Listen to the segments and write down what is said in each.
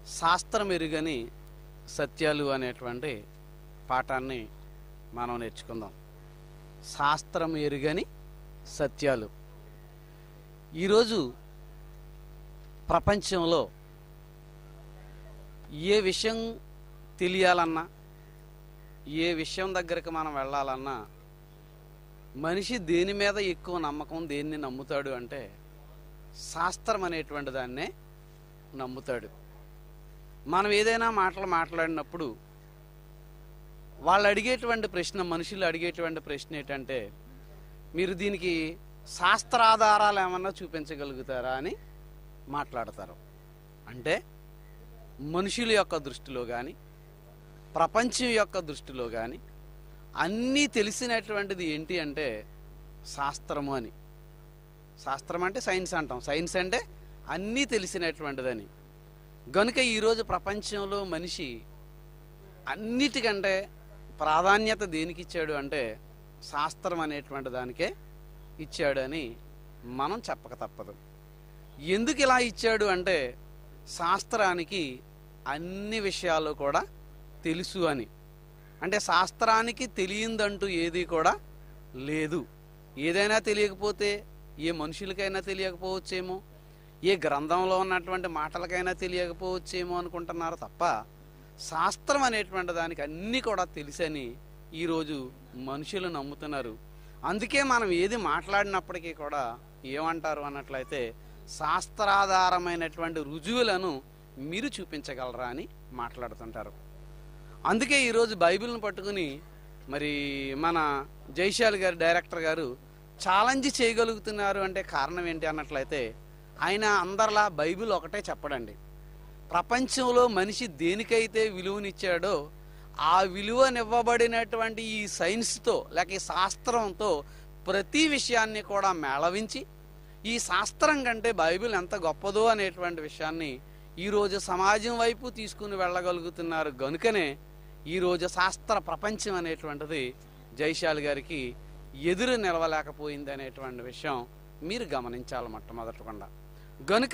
శాస్త్రం ఎరుగని సత్యాలు అనేటువంటి పాఠాన్ని మనం నేర్చుకుందాం శాస్త్రం ఎరుగని సత్యాలు ఈరోజు ప్రపంచంలో ఏ విషయం తెలియాలన్నా ఏ విషయం దగ్గరికి మనం వెళ్ళాలన్నా మనిషి దేని మీద ఎక్కువ నమ్మకం దేన్ని నమ్ముతాడు అంటే శాస్త్రం అనేటువంటి దాన్నే నమ్ముతాడు మనం ఏదైనా మాటలు మాట్లాడినప్పుడు వాళ్ళు అడిగేటువంటి ప్రశ్న మనుషులు అడిగేటువంటి ప్రశ్న ఏంటంటే మీరు దీనికి శాస్త్రాధారాలు ఏమన్నా చూపించగలుగుతారా అని మాట్లాడతారు అంటే మనుషుల యొక్క దృష్టిలో కానీ ప్రపంచం యొక్క దృష్టిలో కానీ అన్నీ తెలిసినటువంటిది ఏంటి అంటే శాస్త్రము అని శాస్త్రం అంటే సైన్స్ అంటాం సైన్స్ అంటే అన్నీ తెలిసినటువంటిదని గనుక ఈరోజు ప్రపంచంలో మనిషి అన్నిటికంటే ప్రాధాన్యత దేనికి ఇచ్చాడు అంటే శాస్త్రం అనేటువంటి దానికే ఇచ్చాడు అని మనం చెప్పక తప్పదు ఎందుకు ఇలా ఇచ్చాడు అంటే శాస్త్రానికి అన్ని విషయాలు కూడా తెలుసు అని అంటే శాస్త్రానికి తెలియందంటూ ఏది కూడా లేదు ఏదైనా తెలియకపోతే ఏ మనుషులకైనా తెలియకపోవచ్చేమో ఏ గ్రంథంలో ఉన్నటువంటి మాటలకైనా తెలియకపోవచ్చేమో అనుకుంటున్నారు తప్ప శాస్త్రం అనేటువంటి దానికి అన్నీ కూడా తెలుసని ఈరోజు మనుషులు నమ్ముతున్నారు అందుకే మనం ఏది మాట్లాడినప్పటికీ కూడా ఏమంటారు అన్నట్లయితే శాస్త్రాధారమైనటువంటి రుజువులను మీరు చూపించగలరా అని మాట్లాడుతుంటారు అందుకే ఈరోజు బైబిల్ని పట్టుకుని మరి మన జైశాల్ గారు డైరెక్టర్ గారు ఛాలెంజ్ చేయగలుగుతున్నారు అంటే కారణం ఏంటి అన్నట్లయితే ఆయన అందరిలా బైబిల్ ఒకటే చెప్పడండి ప్రపంచంలో మనిషి దేనికైతే విలువనిచ్చాడో ఆ విలువనివ్వబడినటువంటి ఈ సైన్స్తో లేక ఈ శాస్త్రంతో ప్రతి విషయాన్ని కూడా మేళవించి ఈ శాస్త్రం కంటే బైబిల్ ఎంత గొప్పదో అనేటువంటి విషయాన్ని ఈరోజు సమాజం వైపు తీసుకుని వెళ్ళగలుగుతున్నారు గనుకనే ఈరోజు శాస్త్ర ప్రపంచం అనేటువంటిది జైశాల్ గారికి ఎదురు నిలవలేకపోయింది అనేటువంటి విషయం మీరు గమనించాలి మొట్టమొదటకుండా గనుక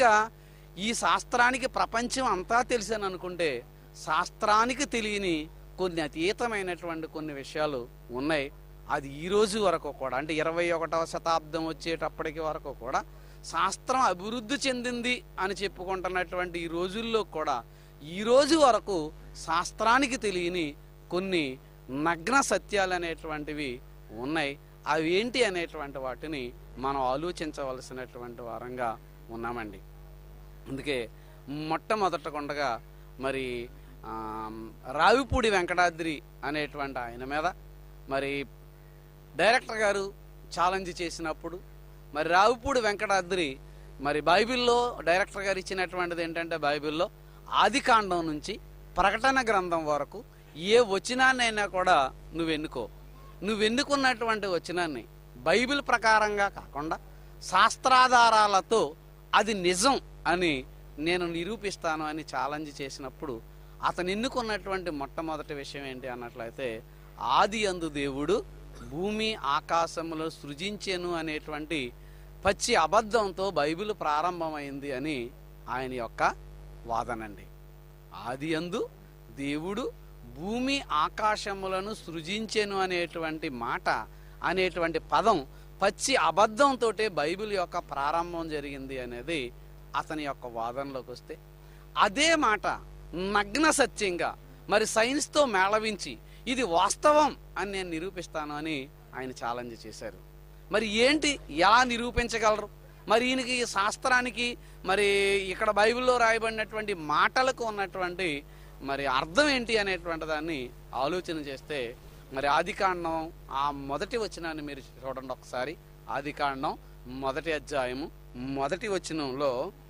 ఈ శాస్త్రానికి ప్రపంచం అంతా తెలుసని అనుకుంటే శాస్త్రానికి తెలియని కొన్ని అతీతమైనటువంటి కొన్ని విషయాలు ఉన్నాయి అది ఈ రోజు వరకు కూడా అంటే ఇరవై ఒకటవ శతాబ్దం వచ్చేటప్పటికి వరకు కూడా శాస్త్రం అభివృద్ధి చెందింది అని చెప్పుకుంటున్నటువంటి ఈ రోజుల్లో కూడా ఈ రోజు వరకు శాస్త్రానికి తెలియని కొన్ని నగ్న సత్యాలు అనేటువంటివి ఉన్నాయి అవి ఏంటి అనేటువంటి వాటిని మనం ఆలోచించవలసినటువంటి వారంగా ఉన్నామండి అందుకే మొట్టమొదటకుండగా మరి ఆ, రావిపూడి వెంకటాద్రి అనేటువంటి ఆయన మీద మరి డైరెక్టర్ గారు ఛాలెంజ్ చేసినప్పుడు మరి రావిపూడి వెంకటాద్రి మరి బైబిల్లో డైరెక్టర్ గారు ఇచ్చినటువంటిది ఏంటంటే బైబిల్లో ఆది కాండం నుంచి ప్రకటన గ్రంథం వరకు ఏ వచనాన్నైనా కూడా నువ్వు ఎన్నుకో నువ్వు ఎన్నుకున్నటువంటి వచనాన్ని బైబిల్ ప్రకారంగా కాకుండా శాస్త్రాధారాలతో అది నిజం అని నేను నిరూపిస్తాను అని ఛాలెంజ్ చేసినప్పుడు అతను ఎన్నుకున్నటువంటి మొట్టమొదటి విషయం ఏంటి అన్నట్లయితే ఆది అందు దేవుడు భూమి ఆకాశములో సృజించెను అనేటువంటి పచ్చి అబద్ధంతో బైబిల్ ప్రారంభమైంది అని ఆయన యొక్క వాదనండి ఆది అందు దేవుడు భూమి ఆకాశములను సృజించెను అనేటువంటి మాట అనేటువంటి పదం పచ్చి అబద్ధంతో బైబిల్ యొక్క ప్రారంభం జరిగింది అనేది అతని యొక్క వాదనలోకి వస్తే అదే మాట నగ్న సత్యంగా మరి సైన్స్తో మేళవించి ఇది వాస్తవం అని నేను నిరూపిస్తాను అని ఆయన ఛాలెంజ్ చేశారు మరి ఏంటి ఎలా నిరూపించగలరు మరి ఈయనకి ఈ శాస్త్రానికి మరి ఇక్కడ బైబిల్లో రాయబడినటువంటి మాటలకు ఉన్నటువంటి మరి అర్థం ఏంటి అనేటువంటి దాన్ని ఆలోచన చేస్తే మరి ఆదికాండం ఆ మొదటి వచనాన్ని మీరు చూడండి ఒకసారి ఆదికాండం మొదటి అధ్యాయము మొదటి వచనంలో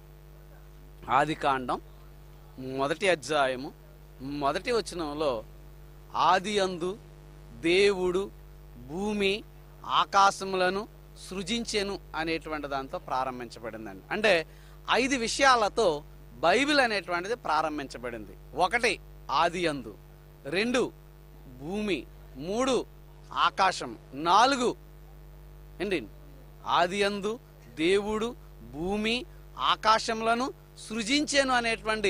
ఆదికాండం మొదటి అధ్యాయము మొదటి వచనంలో ఆది అందు దేవుడు భూమి ఆకాశములను సృజించెను అనేటువంటి దాంతో ప్రారంభించబడిందండి అంటే ఐదు విషయాలతో బైబిల్ అనేటువంటిది ప్రారంభించబడింది ఒకటి ఆది అందు రెండు భూమి మూడు ఆకాశం నాలుగు ఏంటి ఆది అందు దేవుడు భూమి ఆకాశములను సృజించాను అనేటువంటి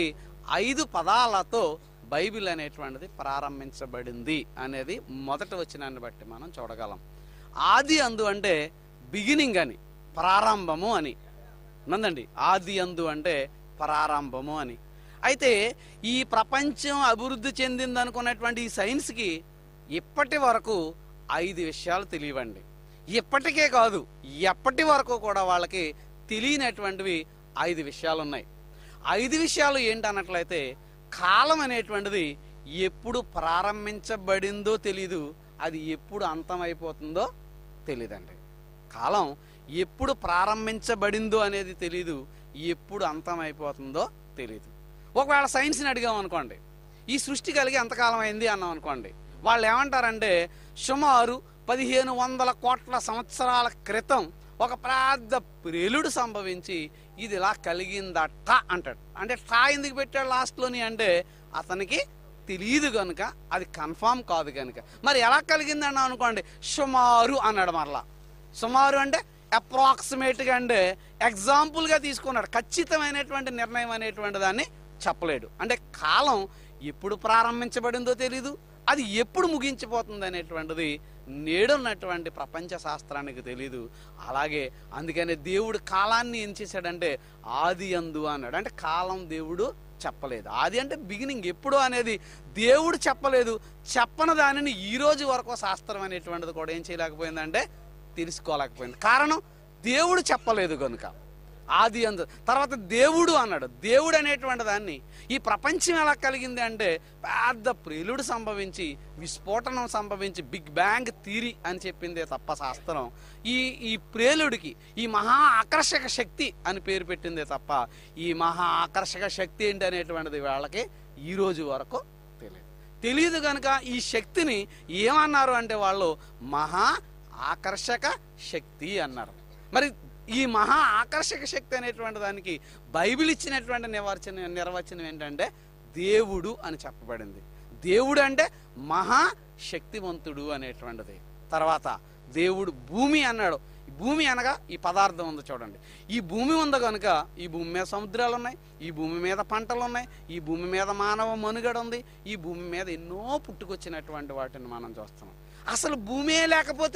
ఐదు పదాలతో బైబిల్ అనేటువంటిది ప్రారంభించబడింది అనేది మొదటి వచనాన్ని బట్టి మనం చూడగలం ఆది అందు అంటే బిగినింగ్ అని ప్రారంభము అని నందండి ఆది అందు అంటే ప్రారంభము అని అయితే ఈ ప్రపంచం అభివృద్ధి చెందింది అనుకున్నటువంటి ఈ సైన్స్కి ఇప్పటి వరకు ఐదు విషయాలు తెలియవండి ఇప్పటికే కాదు ఎప్పటి వరకు కూడా వాళ్ళకి తెలియనటువంటివి ఐదు విషయాలు ఉన్నాయి ఐదు విషయాలు ఏంటన్నట్లయితే కాలం అనేటువంటిది ఎప్పుడు ప్రారంభించబడిందో తెలీదు అది ఎప్పుడు అంతమైపోతుందో తెలియదండి కాలం ఎప్పుడు ప్రారంభించబడిందో అనేది తెలీదు ఎప్పుడు అంతమైపోతుందో తెలీదు ఒకవేళ సైన్స్ని అడిగాం అనుకోండి ఈ సృష్టి కలిగి ఎంతకాలం అయింది అన్నాం అనుకోండి వాళ్ళు ఏమంటారంటే సుమారు పదిహేను వందల కోట్ల సంవత్సరాల క్రితం ఒక పెద్ద ప్రేలుడు సంభవించి ఇది ఇలా కలిగిందట అంటాడు అంటే టా ఎందుకు పెట్టాడు లాస్ట్లోని అంటే అతనికి తెలియదు కనుక అది కన్ఫామ్ కాదు కనుక మరి ఎలా కలిగింది అన్నాం అనుకోండి సుమారు అన్నాడు మరలా సుమారు అంటే అప్రాక్సిమేట్గా అంటే ఎగ్జాంపుల్గా తీసుకున్నాడు ఖచ్చితమైనటువంటి నిర్ణయం అనేటువంటి దాన్ని చెప్పలేడు అంటే కాలం ఎప్పుడు ప్రారంభించబడిందో తెలీదు అది ఎప్పుడు ముగించిపోతుంది అనేటువంటిది నేడున్నటువంటి ప్రపంచ శాస్త్రానికి తెలీదు అలాగే అందుకనే దేవుడు కాలాన్ని ఏం చేశాడంటే ఆది అందు అన్నాడు అంటే కాలం దేవుడు చెప్పలేదు ఆది అంటే బిగినింగ్ ఎప్పుడు అనేది దేవుడు చెప్పలేదు చెప్పని దానిని ఈ రోజు వరకు శాస్త్రం అనేటువంటిది కూడా ఏం చేయలేకపోయిందంటే తెలుసుకోలేకపోయింది కారణం దేవుడు చెప్పలేదు కనుక ఆది అందు తర్వాత దేవుడు అన్నాడు దేవుడు అనేటువంటి దాన్ని ఈ ప్రపంచం ఎలా కలిగింది అంటే పెద్ద ప్రేలుడు సంభవించి విస్ఫోటనం సంభవించి బిగ్ బ్యాంగ్ థీరీ అని చెప్పిందే తప్ప శాస్త్రం ఈ ఈ ప్రేలుడికి ఈ మహా ఆకర్షక శక్తి అని పేరు పెట్టిందే తప్ప ఈ మహా ఆకర్షక శక్తి ఏంటి అనేటువంటిది వాళ్ళకి ఈ రోజు వరకు తెలియదు తెలియదు కనుక ఈ శక్తిని ఏమన్నారు అంటే వాళ్ళు మహా ఆకర్షక శక్తి అన్నారు మరి ఈ మహా ఆకర్షక శక్తి అనేటువంటి దానికి బైబిల్ ఇచ్చినటువంటి నిర్వచన నిర్వచనం ఏంటంటే దేవుడు అని చెప్పబడింది దేవుడు అంటే మహా శక్తివంతుడు అనేటువంటిది తర్వాత దేవుడు భూమి అన్నాడు ఈ భూమి అనగా ఈ పదార్థం ఉంది చూడండి ఈ భూమి ఉంది కనుక ఈ భూమి మీద సముద్రాలు ఉన్నాయి ఈ భూమి మీద పంటలు ఉన్నాయి ఈ భూమి మీద మానవ మనుగడ ఉంది ఈ భూమి మీద ఎన్నో పుట్టుకొచ్చినటువంటి వాటిని మనం చూస్తున్నాం అసలు భూమే లేకపోతే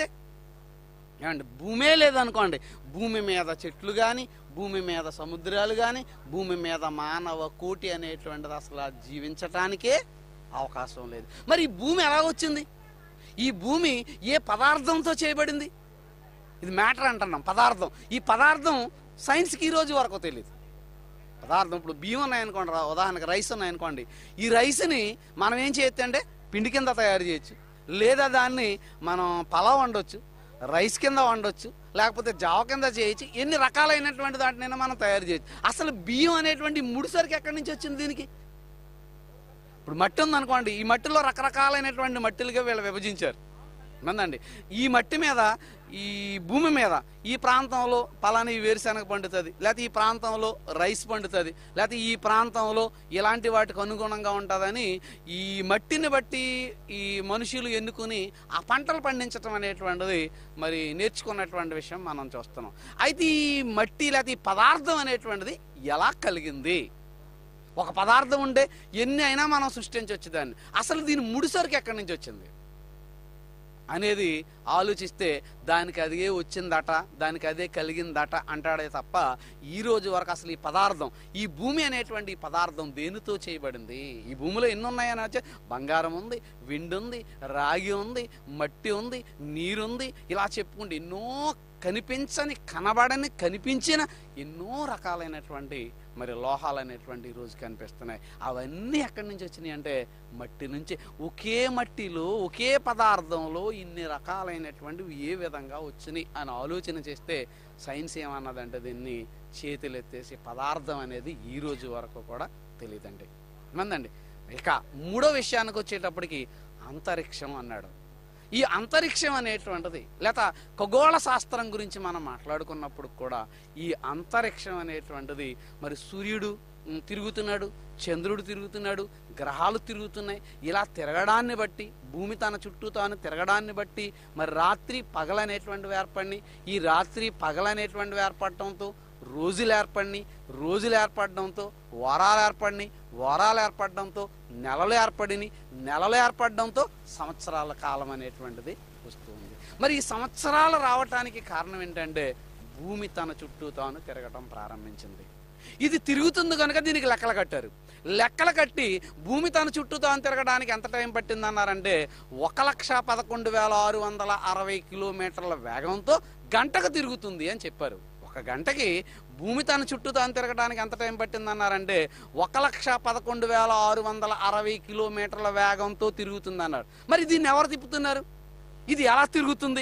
ఏమండి భూమే లేదనుకోండి భూమి మీద చెట్లు కానీ భూమి మీద సముద్రాలు కానీ భూమి మీద మానవ కోటి అనేటువంటిది అసలు ఆ జీవించటానికే అవకాశం లేదు మరి ఈ భూమి ఎలా వచ్చింది ఈ భూమి ఏ పదార్థంతో చేయబడింది ఇది మ్యాటర్ అంటున్నాం పదార్థం ఈ పదార్థం సైన్స్కి ఈ రోజు వరకు తెలియదు పదార్థం ఇప్పుడు బియ్యం ఉన్నాయనుకోండి రా- ఉదాహరణకి రైస్ ఉన్నాయనుకోండి ఈ రైస్ని మనం ఏం చేయొచ్చు అంటే పిండి కింద తయారు చేయొచ్చు లేదా దాన్ని మనం పలావ్ వండొచ్చు రైస్ కింద వండొచ్చు లేకపోతే జావ కింద చేయొచ్చు ఎన్ని రకాలైనటువంటి దాటినైనా మనం తయారు చేయొచ్చు అసలు బియ్యం అనేటువంటి ముడిసరికి ఎక్కడి నుంచి వచ్చింది దీనికి ఇప్పుడు మట్టి ఉందనుకోండి ఈ మట్టిలో రకరకాలైనటువంటి మట్టిలుగా వీళ్ళు విభజించారు మందండి ఈ మట్టి మీద ఈ భూమి మీద ఈ ప్రాంతంలో పలాని వేరుశనగ పండుతుంది లేకపోతే ఈ ప్రాంతంలో రైస్ పండుతుంది లేకపోతే ఈ ప్రాంతంలో ఇలాంటి వాటికి అనుగుణంగా ఉంటుందని ఈ మట్టిని బట్టి ఈ మనుషులు ఎన్నుకుని ఆ పంటలు పండించడం అనేటువంటిది మరి నేర్చుకున్నటువంటి విషయం మనం చూస్తున్నాం అయితే ఈ మట్టి లేకపోతే ఈ పదార్థం అనేటువంటిది ఎలా కలిగింది ఒక పదార్థం ఉంటే ఎన్ని అయినా మనం సృష్టించవచ్చు దాన్ని అసలు దీని ముడిసరికి ఎక్కడి నుంచి వచ్చింది అనేది ఆలోచిస్తే దానికి అదే వచ్చిందట దానికి అదే కలిగిందట అంటాడే తప్ప ఈ రోజు వరకు అసలు ఈ పదార్థం ఈ భూమి అనేటువంటి ఈ పదార్థం దేనితో చేయబడింది ఈ భూమిలో ఎన్ని ఉన్నాయని వచ్చే బంగారం ఉంది వెండి ఉంది రాగి ఉంది మట్టి ఉంది నీరుంది ఇలా చెప్పుకుంటే ఎన్నో కనిపించని కనబడని కనిపించిన ఎన్నో రకాలైనటువంటి మరి లోహాలు అనేటువంటి ఈరోజు కనిపిస్తున్నాయి అవన్నీ ఎక్కడి నుంచి వచ్చినాయి అంటే మట్టి నుంచి ఒకే మట్టిలో ఒకే పదార్థంలో ఇన్ని రకాలైనటువంటివి ఏ విధంగా వచ్చినాయి అని ఆలోచన చేస్తే సైన్స్ ఏమన్నదంటే దీన్ని చేతులెత్తేసి పదార్థం అనేది ఈ రోజు వరకు కూడా తెలియదండి మందండి ఇక మూడో విషయానికి వచ్చేటప్పటికి అంతరిక్షం అన్నాడు ఈ అంతరిక్షం అనేటువంటిది లేక ఖగోళ శాస్త్రం గురించి మనం మాట్లాడుకున్నప్పుడు కూడా ఈ అంతరిక్షం అనేటువంటిది మరి సూర్యుడు ఉమ్, తిరుగుతున్నాడు చంద్రుడు తిరుగుతున్నాడు గ్రహాలు తిరుగుతున్నాయి ఇలా తిరగడాన్ని బట్టి భూమి తన చుట్టూ తాను తిరగడాన్ని బట్టి మరి రాత్రి పగలనేటువంటివి ఏర్పడి ఈ రాత్రి పగలనేటువంటివి ఏర్పడటంతో రోజులు ఏర్పడిని రోజులు ఏర్పడడంతో వారాలు ఏర్పడిని వారాలు ఏర్పడడంతో నెలలు ఏర్పడిని నెలలు ఏర్పడడంతో సంవత్సరాల కాలం అనేటువంటిది వస్తుంది మరి ఈ సంవత్సరాలు రావటానికి కారణం ఏంటంటే భూమి తన చుట్టూ తాను తిరగటం ప్రారంభించింది ఇది తిరుగుతుంది కనుక దీనికి లెక్కలు కట్టారు లెక్కలు కట్టి భూమి తన చుట్టూ తాను తిరగడానికి ఎంత టైం పట్టిందన్నారంటే ఒక లక్ష పదకొండు వేల ఆరు వందల అరవై కిలోమీటర్ల వేగంతో గంటకు తిరుగుతుంది అని చెప్పారు ఒక గంటకి భూమి తన చుట్టూ తాను తిరగడానికి ఎంత టైం పట్టిందన్నారంటే ఒక లక్ష పదకొండు వేల ఆరు వందల అరవై కిలోమీటర్ల వేగంతో తిరుగుతుంది అన్నారు మరి దీన్ని ఎవరు తిప్పుతున్నారు ఇది ఎలా తిరుగుతుంది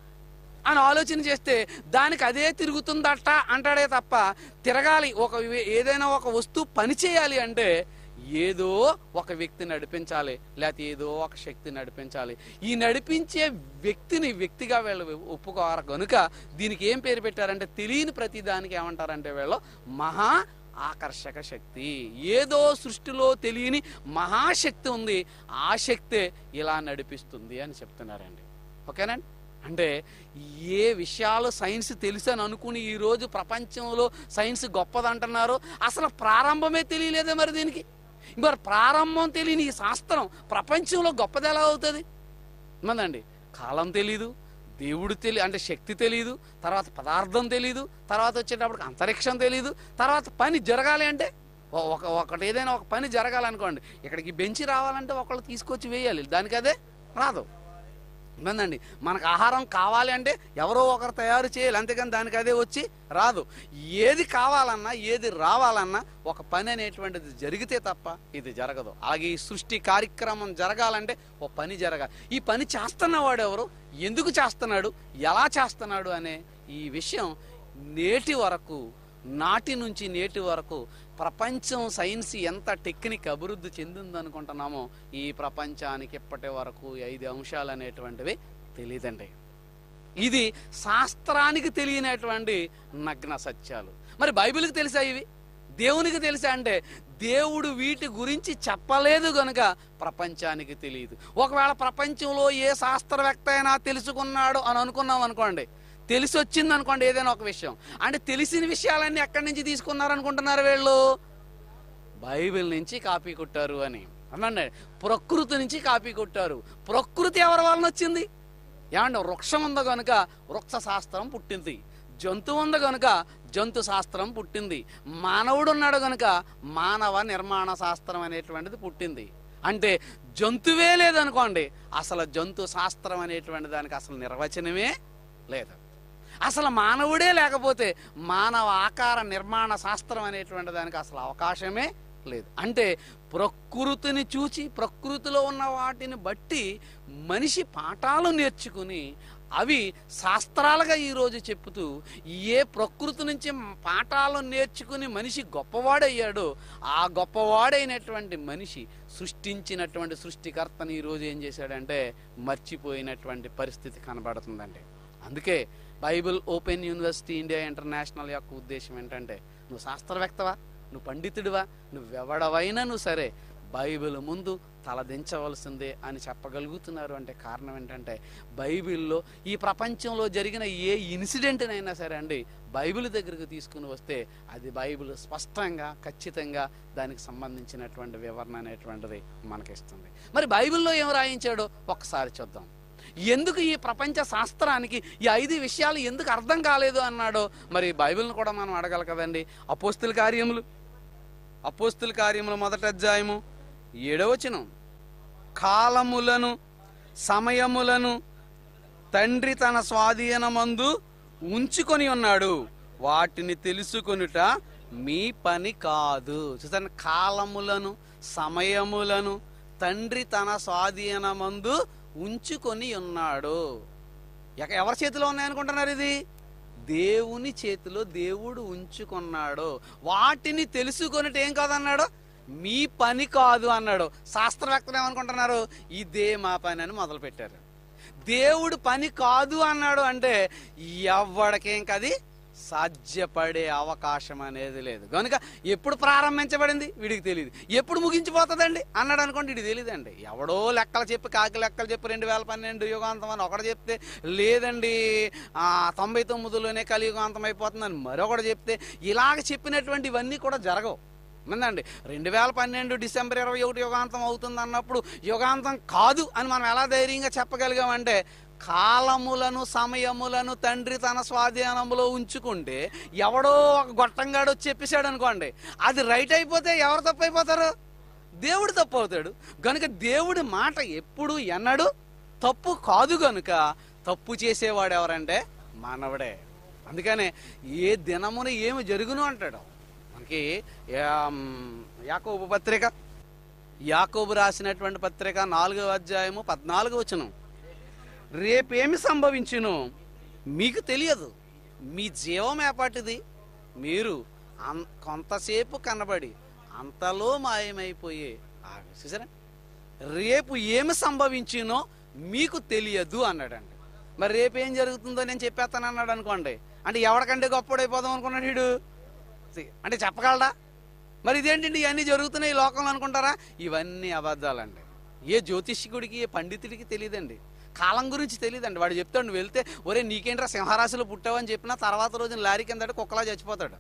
అని ఆలోచన చేస్తే దానికి అదే తిరుగుతుందట అంటాడే తప్ప తిరగాలి ఒక వే- ఏదైనా ఒక వస్తువు పని చేయాలి అంటే ఏదో ఒక వ్యక్తి నడిపించాలి లేకపోతే ఏదో ఒక శక్తి నడిపించాలి ఈ నడిపించే వ్యక్తిని వ్యక్తిగా వీళ్ళు ఒప్పుకోరు కనుక దీనికి ఏం పేరు పెట్టారంటే తెలియని ప్రతి దానికి ఏమంటారంటే వీళ్ళు మహా ఆకర్షక శక్తి ఏదో సృష్టిలో తెలియని మహాశక్తి ఉంది ఆ శక్తే ఇలా నడిపిస్తుంది అని చెప్తున్నారండి ఓకేనండి అంటే ఏ విషయాలు సైన్స్ తెలుసు అని అనుకుని ఈరోజు ప్రపంచంలో సైన్స్ గొప్పదంటున్నారో అసలు ప్రారంభమే తెలియలేదే మరి దీనికి మరి ప్రారంభం తెలియని ఈ శాస్త్రం ప్రపంచంలో గొప్పది ఎలా అవుతుంది మందండి కాలం తెలీదు దేవుడు తెలి అంటే శక్తి తెలియదు తర్వాత పదార్థం తెలీదు తర్వాత వచ్చేటప్పటికి అంతరిక్షం తెలీదు తర్వాత పని జరగాలి అంటే ఒ- ఒక ఒకటి ఏదైనా ఒక పని జరగాలనుకోండి ఇక్కడికి బెంచి రావాలంటే ఒకళ్ళు తీసుకొచ్చి వేయాలి దానికి అదే రాదు ఇబ్బందండి మనకు ఆహారం కావాలి అంటే ఎవరో ఒకరు తయారు చేయాలి అంతేకాని దానికి అదే వచ్చి రాదు ఏది కావాలన్నా ఏది రావాలన్నా ఒక పని అనేటువంటిది జరిగితే తప్ప ఇది జరగదు అలాగే ఈ సృష్టి కార్యక్రమం జరగాలంటే ఓ పని జరగాలి ఈ పని చేస్తున్నవాడు ఎవరు ఎందుకు చేస్తున్నాడు ఎలా చేస్తున్నాడు అనే ఈ విషయం నేటి వరకు నాటి నుంచి నేటి వరకు ప్రపంచం సైన్స్ ఎంత టెక్నిక్ అభివృద్ధి చెందిందనుకుంటున్నామో ఈ ప్రపంచానికి ఇప్పటి వరకు ఈ ఐదు అంశాలు అనేటువంటివి తెలియదండి ఇది శాస్త్రానికి తెలియనటువంటి నగ్న సత్యాలు మరి బైబిల్కి తెలుసా ఇవి దేవునికి తెలుసా అంటే దేవుడు వీటి గురించి చెప్పలేదు గనుక ప్రపంచానికి తెలియదు ఒకవేళ ప్రపంచంలో ఏ శాస్త్రవేత్త అయినా తెలుసుకున్నాడు అని అనుకున్నాం అనుకోండి తెలిసి వచ్చింది అనుకోండి ఏదైనా ఒక విషయం అంటే తెలిసిన విషయాలన్నీ ఎక్కడి నుంచి తీసుకున్నారు అనుకుంటున్నారు వీళ్ళు బైబిల్ నుంచి కాపీ కొట్టారు అని అనండి ప్రకృతి నుంచి కాపీ కొట్టారు ప్రకృతి ఎవరి వలన వచ్చింది ఏమండి వృక్షం ఉంది కనుక వృక్ష శాస్త్రం పుట్టింది జంతువు ఉంది కనుక జంతు శాస్త్రం పుట్టింది మానవుడు ఉన్నాడు కనుక మానవ నిర్మాణ శాస్త్రం అనేటువంటిది పుట్టింది అంటే జంతువే లేదనుకోండి అసలు జంతు శాస్త్రం అనేటువంటి దానికి అసలు నిర్వచనమే లేదు అసలు మానవుడే లేకపోతే మానవ ఆకార నిర్మాణ శాస్త్రం అనేటువంటి దానికి అసలు అవకాశమే లేదు అంటే ప్రకృతిని చూచి ప్రకృతిలో ఉన్న వాటిని బట్టి మనిషి పాఠాలు నేర్చుకుని అవి శాస్త్రాలుగా ఈరోజు చెప్పుతూ ఏ ప్రకృతి నుంచి పాఠాలు నేర్చుకుని మనిషి గొప్పవాడయ్యాడో ఆ గొప్పవాడైనటువంటి మనిషి సృష్టించినటువంటి సృష్టికర్తని ఈరోజు ఏం చేశాడంటే మర్చిపోయినటువంటి పరిస్థితి కనబడుతుందండి అందుకే Bible open university India international యొక్క ఉద్దేశం ఏంటంటే నువ్వు శాస్త్రవేత్తవా నువ్వు పండితుడివా నువ్వెవడవైనా నువ్వు సరే బైబిల్ ముందు తలదించవలసిందే అని చెప్పగలుగుతున్నారు అంటే కారణం ఏంటంటే బైబిల్లో ఈ ప్రపంచంలో జరిగిన ఏ ఇన్సిడెంట్నైనా సరే అండి బైబిల్ దగ్గరకు తీసుకుని వస్తే అది బైబిల్ స్పష్టంగా ఖచ్చితంగా దానికి సంబంధించినటువంటి వివరణ అనేటువంటిది మనకిస్తుంది మరి బైబిల్లో ఏం రాయించాడో ఒక్కసారి చూద్దాం ఎందుకు ఈ ప్రపంచ శాస్త్రానికి ఈ ఐదు విషయాలు ఎందుకు అర్థం కాలేదు అన్నాడో మరి బైబిల్ని కూడా మనం అడగాలి కదండి అపోస్తుల కార్యములు అపోస్తుల కార్యములు మొదటి అధ్యాయము ఏడవచనం కాలములను సమయములను తండ్రి తన స్వాధీనమందు ఉంచుకొని ఉన్నాడు వాటిని తెలుసుకొనుట మీ పని కాదు చూసాను కాలములను సమయములను తండ్రి తన స్వాధీనమందు ఉంచుకొని ఉన్నాడు ఎక- ఎవరి చేతిలో ఉన్నాయనుకుంటున్నారు ఇది దేవుని చేతిలో దేవుడు ఉంచుకున్నాడు వాటిని తెలుసుకొనిట ఏం కాదన్నాడు మీ పని కాదు అన్నాడు శాస్త్రవేత్తలు ఏమనుకుంటున్నారు ఇదే మా పని అని మొదలు పెట్టారు దేవుడు పని కాదు అన్నాడు అంటే ఎవడికేం కది సాధ్యపడే అవకాశం అనేది లేదు కనుక ఎప్పుడు ప్రారంభించబడింది వీడికి తెలియదు ఎప్పుడు ముగించిపోతుందండి అన్నాడు అనుకోండి వీడికి తెలియదండి ఎవడో లెక్కలు చెప్పి కాకి లెక్కలు చెప్పి రెండు వేల పన్నెండు యుగాంతం అని ఒకటి చెప్తే లేదండి ఆ, తొంభై తొమ్మిదిలోనే కలియుగాంతం అయిపోతుందని మరొకటి చెప్తే ఇలాగ చెప్పినటువంటి ఇవన్నీ కూడా జరగవు మందండి రెండు వేల పన్నెండు డిసెంబర్ ఇరవై ఒకటి యుగాంతం అవుతుంది అన్నప్పుడు యుగాంతం కాదు అని మనం ఎలా ధైర్యంగా చెప్పగలిగామంటే కాలములను సమయములను తండ్రి తన స్వాధీనములో ఉంచుకుంటే ఎవడో ఒక గొట్టంగాడు వచ్చి చెప్పేశాడు అనుకోండి అది రైట్ అయిపోతే ఎవరు తప్పు అయిపోతారు దేవుడు తప్పు అవుతాడు గనుక దేవుడి మాట ఎప్పుడు ఎన్నడు తప్పు కాదు గనుక తప్పు చేసేవాడు ఎవరంటే మానవుడే అందుకనే ఏ దినమున ఏమి జరుగును అంటాడు మనకి యామ్, యాకోబు పత్రిక యాకోబు రాసినటువంటి పత్రిక నాలుగో అధ్యాయము పద్నాలుగు వచనం రేపేమి సంభవించును మీకు తెలియదు మీ జీవం ఏపాటిది మీరు అం- కొంతసేపు కనబడి అంతలో మాయమైపోయే ఆగు. చూసారా రేపు ఏమి సంభవించినో మీకు తెలియదు అన్నాడండి మరి రేపు ఏం జరుగుతుందో నేను చెప్పేస్తాను అన్నాడు అనుకోండి అంటే ఎవరికంటే గొప్పడైపోదాం అనుకున్నాడు వీడు సి- అంటే చెప్పగలడా మరి ఇదేంటండి ఇవన్నీ జరుగుతున్నాయి ఈ లోకంలో అనుకుంటారా ఇవన్నీ అబద్ధాలండి ఏ జ్యోతిష్కుడికి ఏ పండితుడికి తెలియదండి కాలం గురించి తెలియదండి వాడు చెప్తాడు నువ్వు వెళ్తే ఒరే నీకేంట్రా సింహరాశిలో పుట్టావని చెప్పినా తర్వాత రోజున లారీ కింద కుక్కలా చచ్చిపోతాడు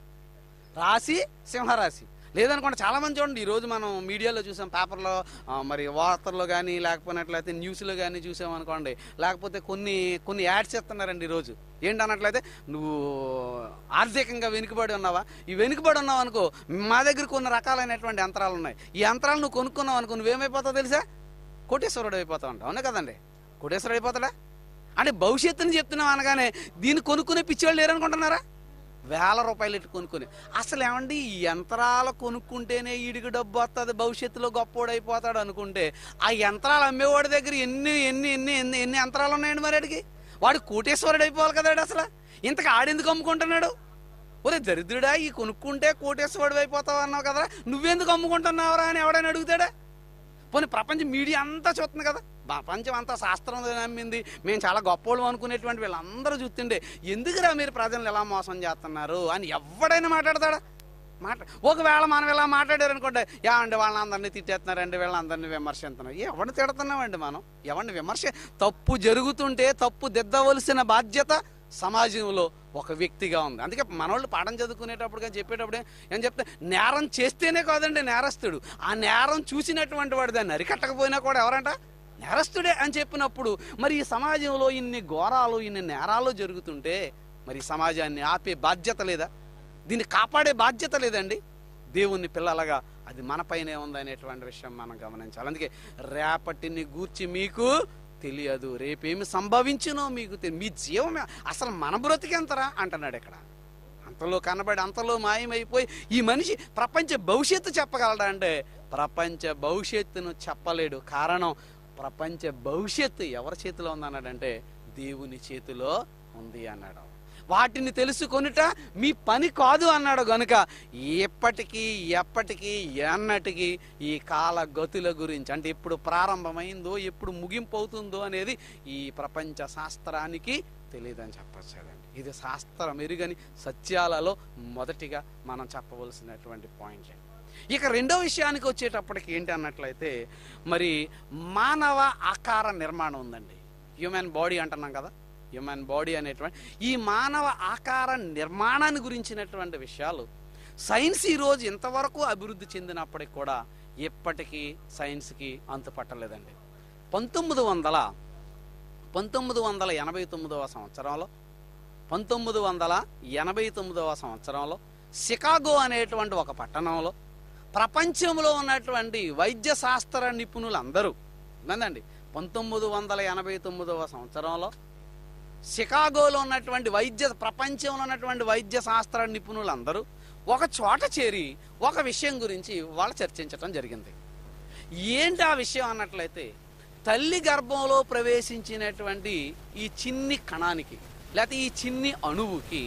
రాశి సింహరాశి లేదనుకోండి చాలా మంది చూడండి ఈరోజు మనం మీడియాలో చూసాం పేపర్లో ఆ, మరి వార్తల్లో కానీ లేకపోయినట్లయితే న్యూస్లో కానీ చూసాం అనుకోండి లేకపోతే కొన్ని కొన్ని యాడ్స్ ఇస్తున్నారండి ఈరోజు ఏంటన్నట్లయితే నువ్వు ఆర్థికంగా వెనుకబడి ఉన్నావా ఈ వెనుకబడి ఉన్నావు అనుకో మా దగ్గర కొన్ని రకాలైనటువంటి యంత్రాలు ఉన్నాయి ఈ యంత్రాలు నువ్వు కొనుక్కున్నావు అనుకో నువ్వేమైపోతావు తెలుసా కోటేశ్వరుడు అయిపోతావు అంట అవునా కదండి కోటేశ్వరుడు అయిపోతాడా అంటే భవిష్యత్తుని చెప్తున్నావు అనగానే దీన్ని కొనుక్కునే పిచ్చివాళ్ళు లేరనుకుంటున్నారా వేల రూపాయలు ఎట్టు కొనుక్కొని అసలు ఏమండి ఈ యంత్రాలు కొనుక్కుంటేనే ఈడికి డబ్బు వస్తుంది భవిష్యత్తులో గొప్పోడు అయిపోతాడు అనుకుంటే ఆ యంత్రాలు అమ్మేవాడి దగ్గర ఎన్ని ఎన్ని ఎన్ని ఎన్ని ఎన్ని యంత్రాలు ఉన్నాయండి మరి అడిగి వాడు కోటేశ్వరుడు అయిపోవాలి కదాడు అసలు ఇంతకు ఆడెందుకు అమ్ముకుంటున్నాడు ఒరే దరిద్రుడా ఈ కొనుక్కుంటే కోటేశ్వరుడు అయిపోతావు అన్నావు కదరా నువ్వెందుకు అమ్ముకుంటున్నావురా అని ఎవడైనా అడుగుతాడా పోనీ ప్రపంచం మీడియా అంతా చూస్తుంది కదా ప్రపంచం అంతా శాస్త్రం నమ్మింది మేము చాలా గొప్పోళ్ళం అనుకునేటువంటి వీళ్ళందరూ చూస్తుండే ఎందుకురా మీరు ప్రజలను ఎలా మోసం చేస్తున్నారు అని ఎవడైనా మాట్లాడతాడా మాట ఒకవేళ మనం ఇలా మాట్లాడారు అనుకోండి యా అండి వాళ్ళందరినీ తిట్టేస్తున్నారండి వీళ్ళందరినీ విమర్శిస్తున్నారు ఎవరిని తిడుతున్నామండి మనం ఎవరిని విమర్శ తప్పు జరుగుతుంటే తప్పు దిద్దవలసిన బాధ్యత సమాజంలో ఒక వ్యక్తిగా ఉంది అందుకే మనోళ్ళు పాఠం చదువుకునేటప్పుడు కానీ చెప్పేటప్పుడు ఏం చెప్తే నేరం చేస్తేనే కాదండి నేరస్తుడు ఆ నేరం చూసినటువంటి వాడు దాన్ని అరికట్టకపోయినా కూడా ఎవరంట నేరస్తుడే అని చెప్పినప్పుడు మరి ఈ సమాజంలో ఇన్ని ఘోరాలు ఇన్ని నేరాలు జరుగుతుంటే మరి ఈ సమాజాన్ని ఆపే బాధ్యత లేదా దీన్ని కాపాడే బాధ్యత లేదండి దేవుని పిల్లలుగా అది మనపైనే ఉందనేటువంటి విషయం మనం గమనించాలి అందుకే రేపటిని గూర్చి మీకు తెలియదు రేపేమి సంభవించునో మీకు తెలి మీ జీవమే అసలు మన బ్రతికెంతరా అంటున్నాడు ఇక్కడ అంతలో కనబడి అంతలో మాయమైపోయి ఈ మనిషి ప్రపంచ భవిష్యత్తు చెప్పగలడా అంటే ప్రపంచ భవిష్యత్తును చెప్పలేడు కారణం ప్రపంచ భవిష్యత్తు ఎవరి చేతిలో ఉందన్నాడంటే దేవుని చేతిలో ఉంది అన్నాడు వాటిని తెలుసుకొనుట మీ పని కాదు అన్నాడు గనుక ఎప్పటికీ ఎప్పటికీ ఎన్నటికీ ఈ కాల గతుల గురించి అంటే ఎప్పుడు ప్రారంభమైందో ఎప్పుడు ముగింపు అవుతుందో అనేది ఈ ప్రపంచ శాస్త్రానికి తెలియదని చెప్పచ్చాడండి ఇది శాస్త్రం ఎరుగని సత్యాలలో మొదటిగా మనం చెప్పవలసినటువంటి పాయింట్ ఇక రెండో విషయానికి వచ్చేటప్పటికి ఏంటి అన్నట్లయితే మరి మానవ ఆకార నిర్మాణం ఉందండి హ్యూమన్ బాడీ అంటున్నాం కదా హ్యూమన్ బాడీ అనేటువంటి ఈ మానవ ఆకార నిర్మాణాన్ని గురించినటువంటి విషయాలు సైన్స్ ఈరోజు ఇంతవరకు అభివృద్ధి చెందినప్పటికి కూడా ఎప్పటికీ సైన్స్కి అంతు పట్టలేదండి పంతొమ్మిది వందల పంతొమ్మిది వందల ఎనభై తొమ్మిదవ సంవత్సరంలో పంతొమ్మిది వందల ఎనభై తొమ్మిదవ సంవత్సరంలో షికాగో అనేటువంటి ఒక పట్టణంలో ప్రపంచంలో ఉన్నటువంటి వైద్య శాస్త్ర నిపుణులందరూ వినండి పంతొమ్మిది వందల ఎనభై తొమ్మిదవ సంవత్సరంలో షికాగోలో ఉన్నటువంటి వైద్య ప్రపంచంలో ఉన్నటువంటి వైద్య శాస్త్ర నిపుణులందరూ ఒక చోట చేరి ఒక విషయం గురించి వాళ్ళు చర్చించటం జరిగింది ఏంటి ఆ విషయం అన్నట్లయితే తల్లి గర్భంలో ప్రవేశించినటువంటి ఈ చిన్ని కణానికి లేకపోతే ఈ చిన్ని అణువుకి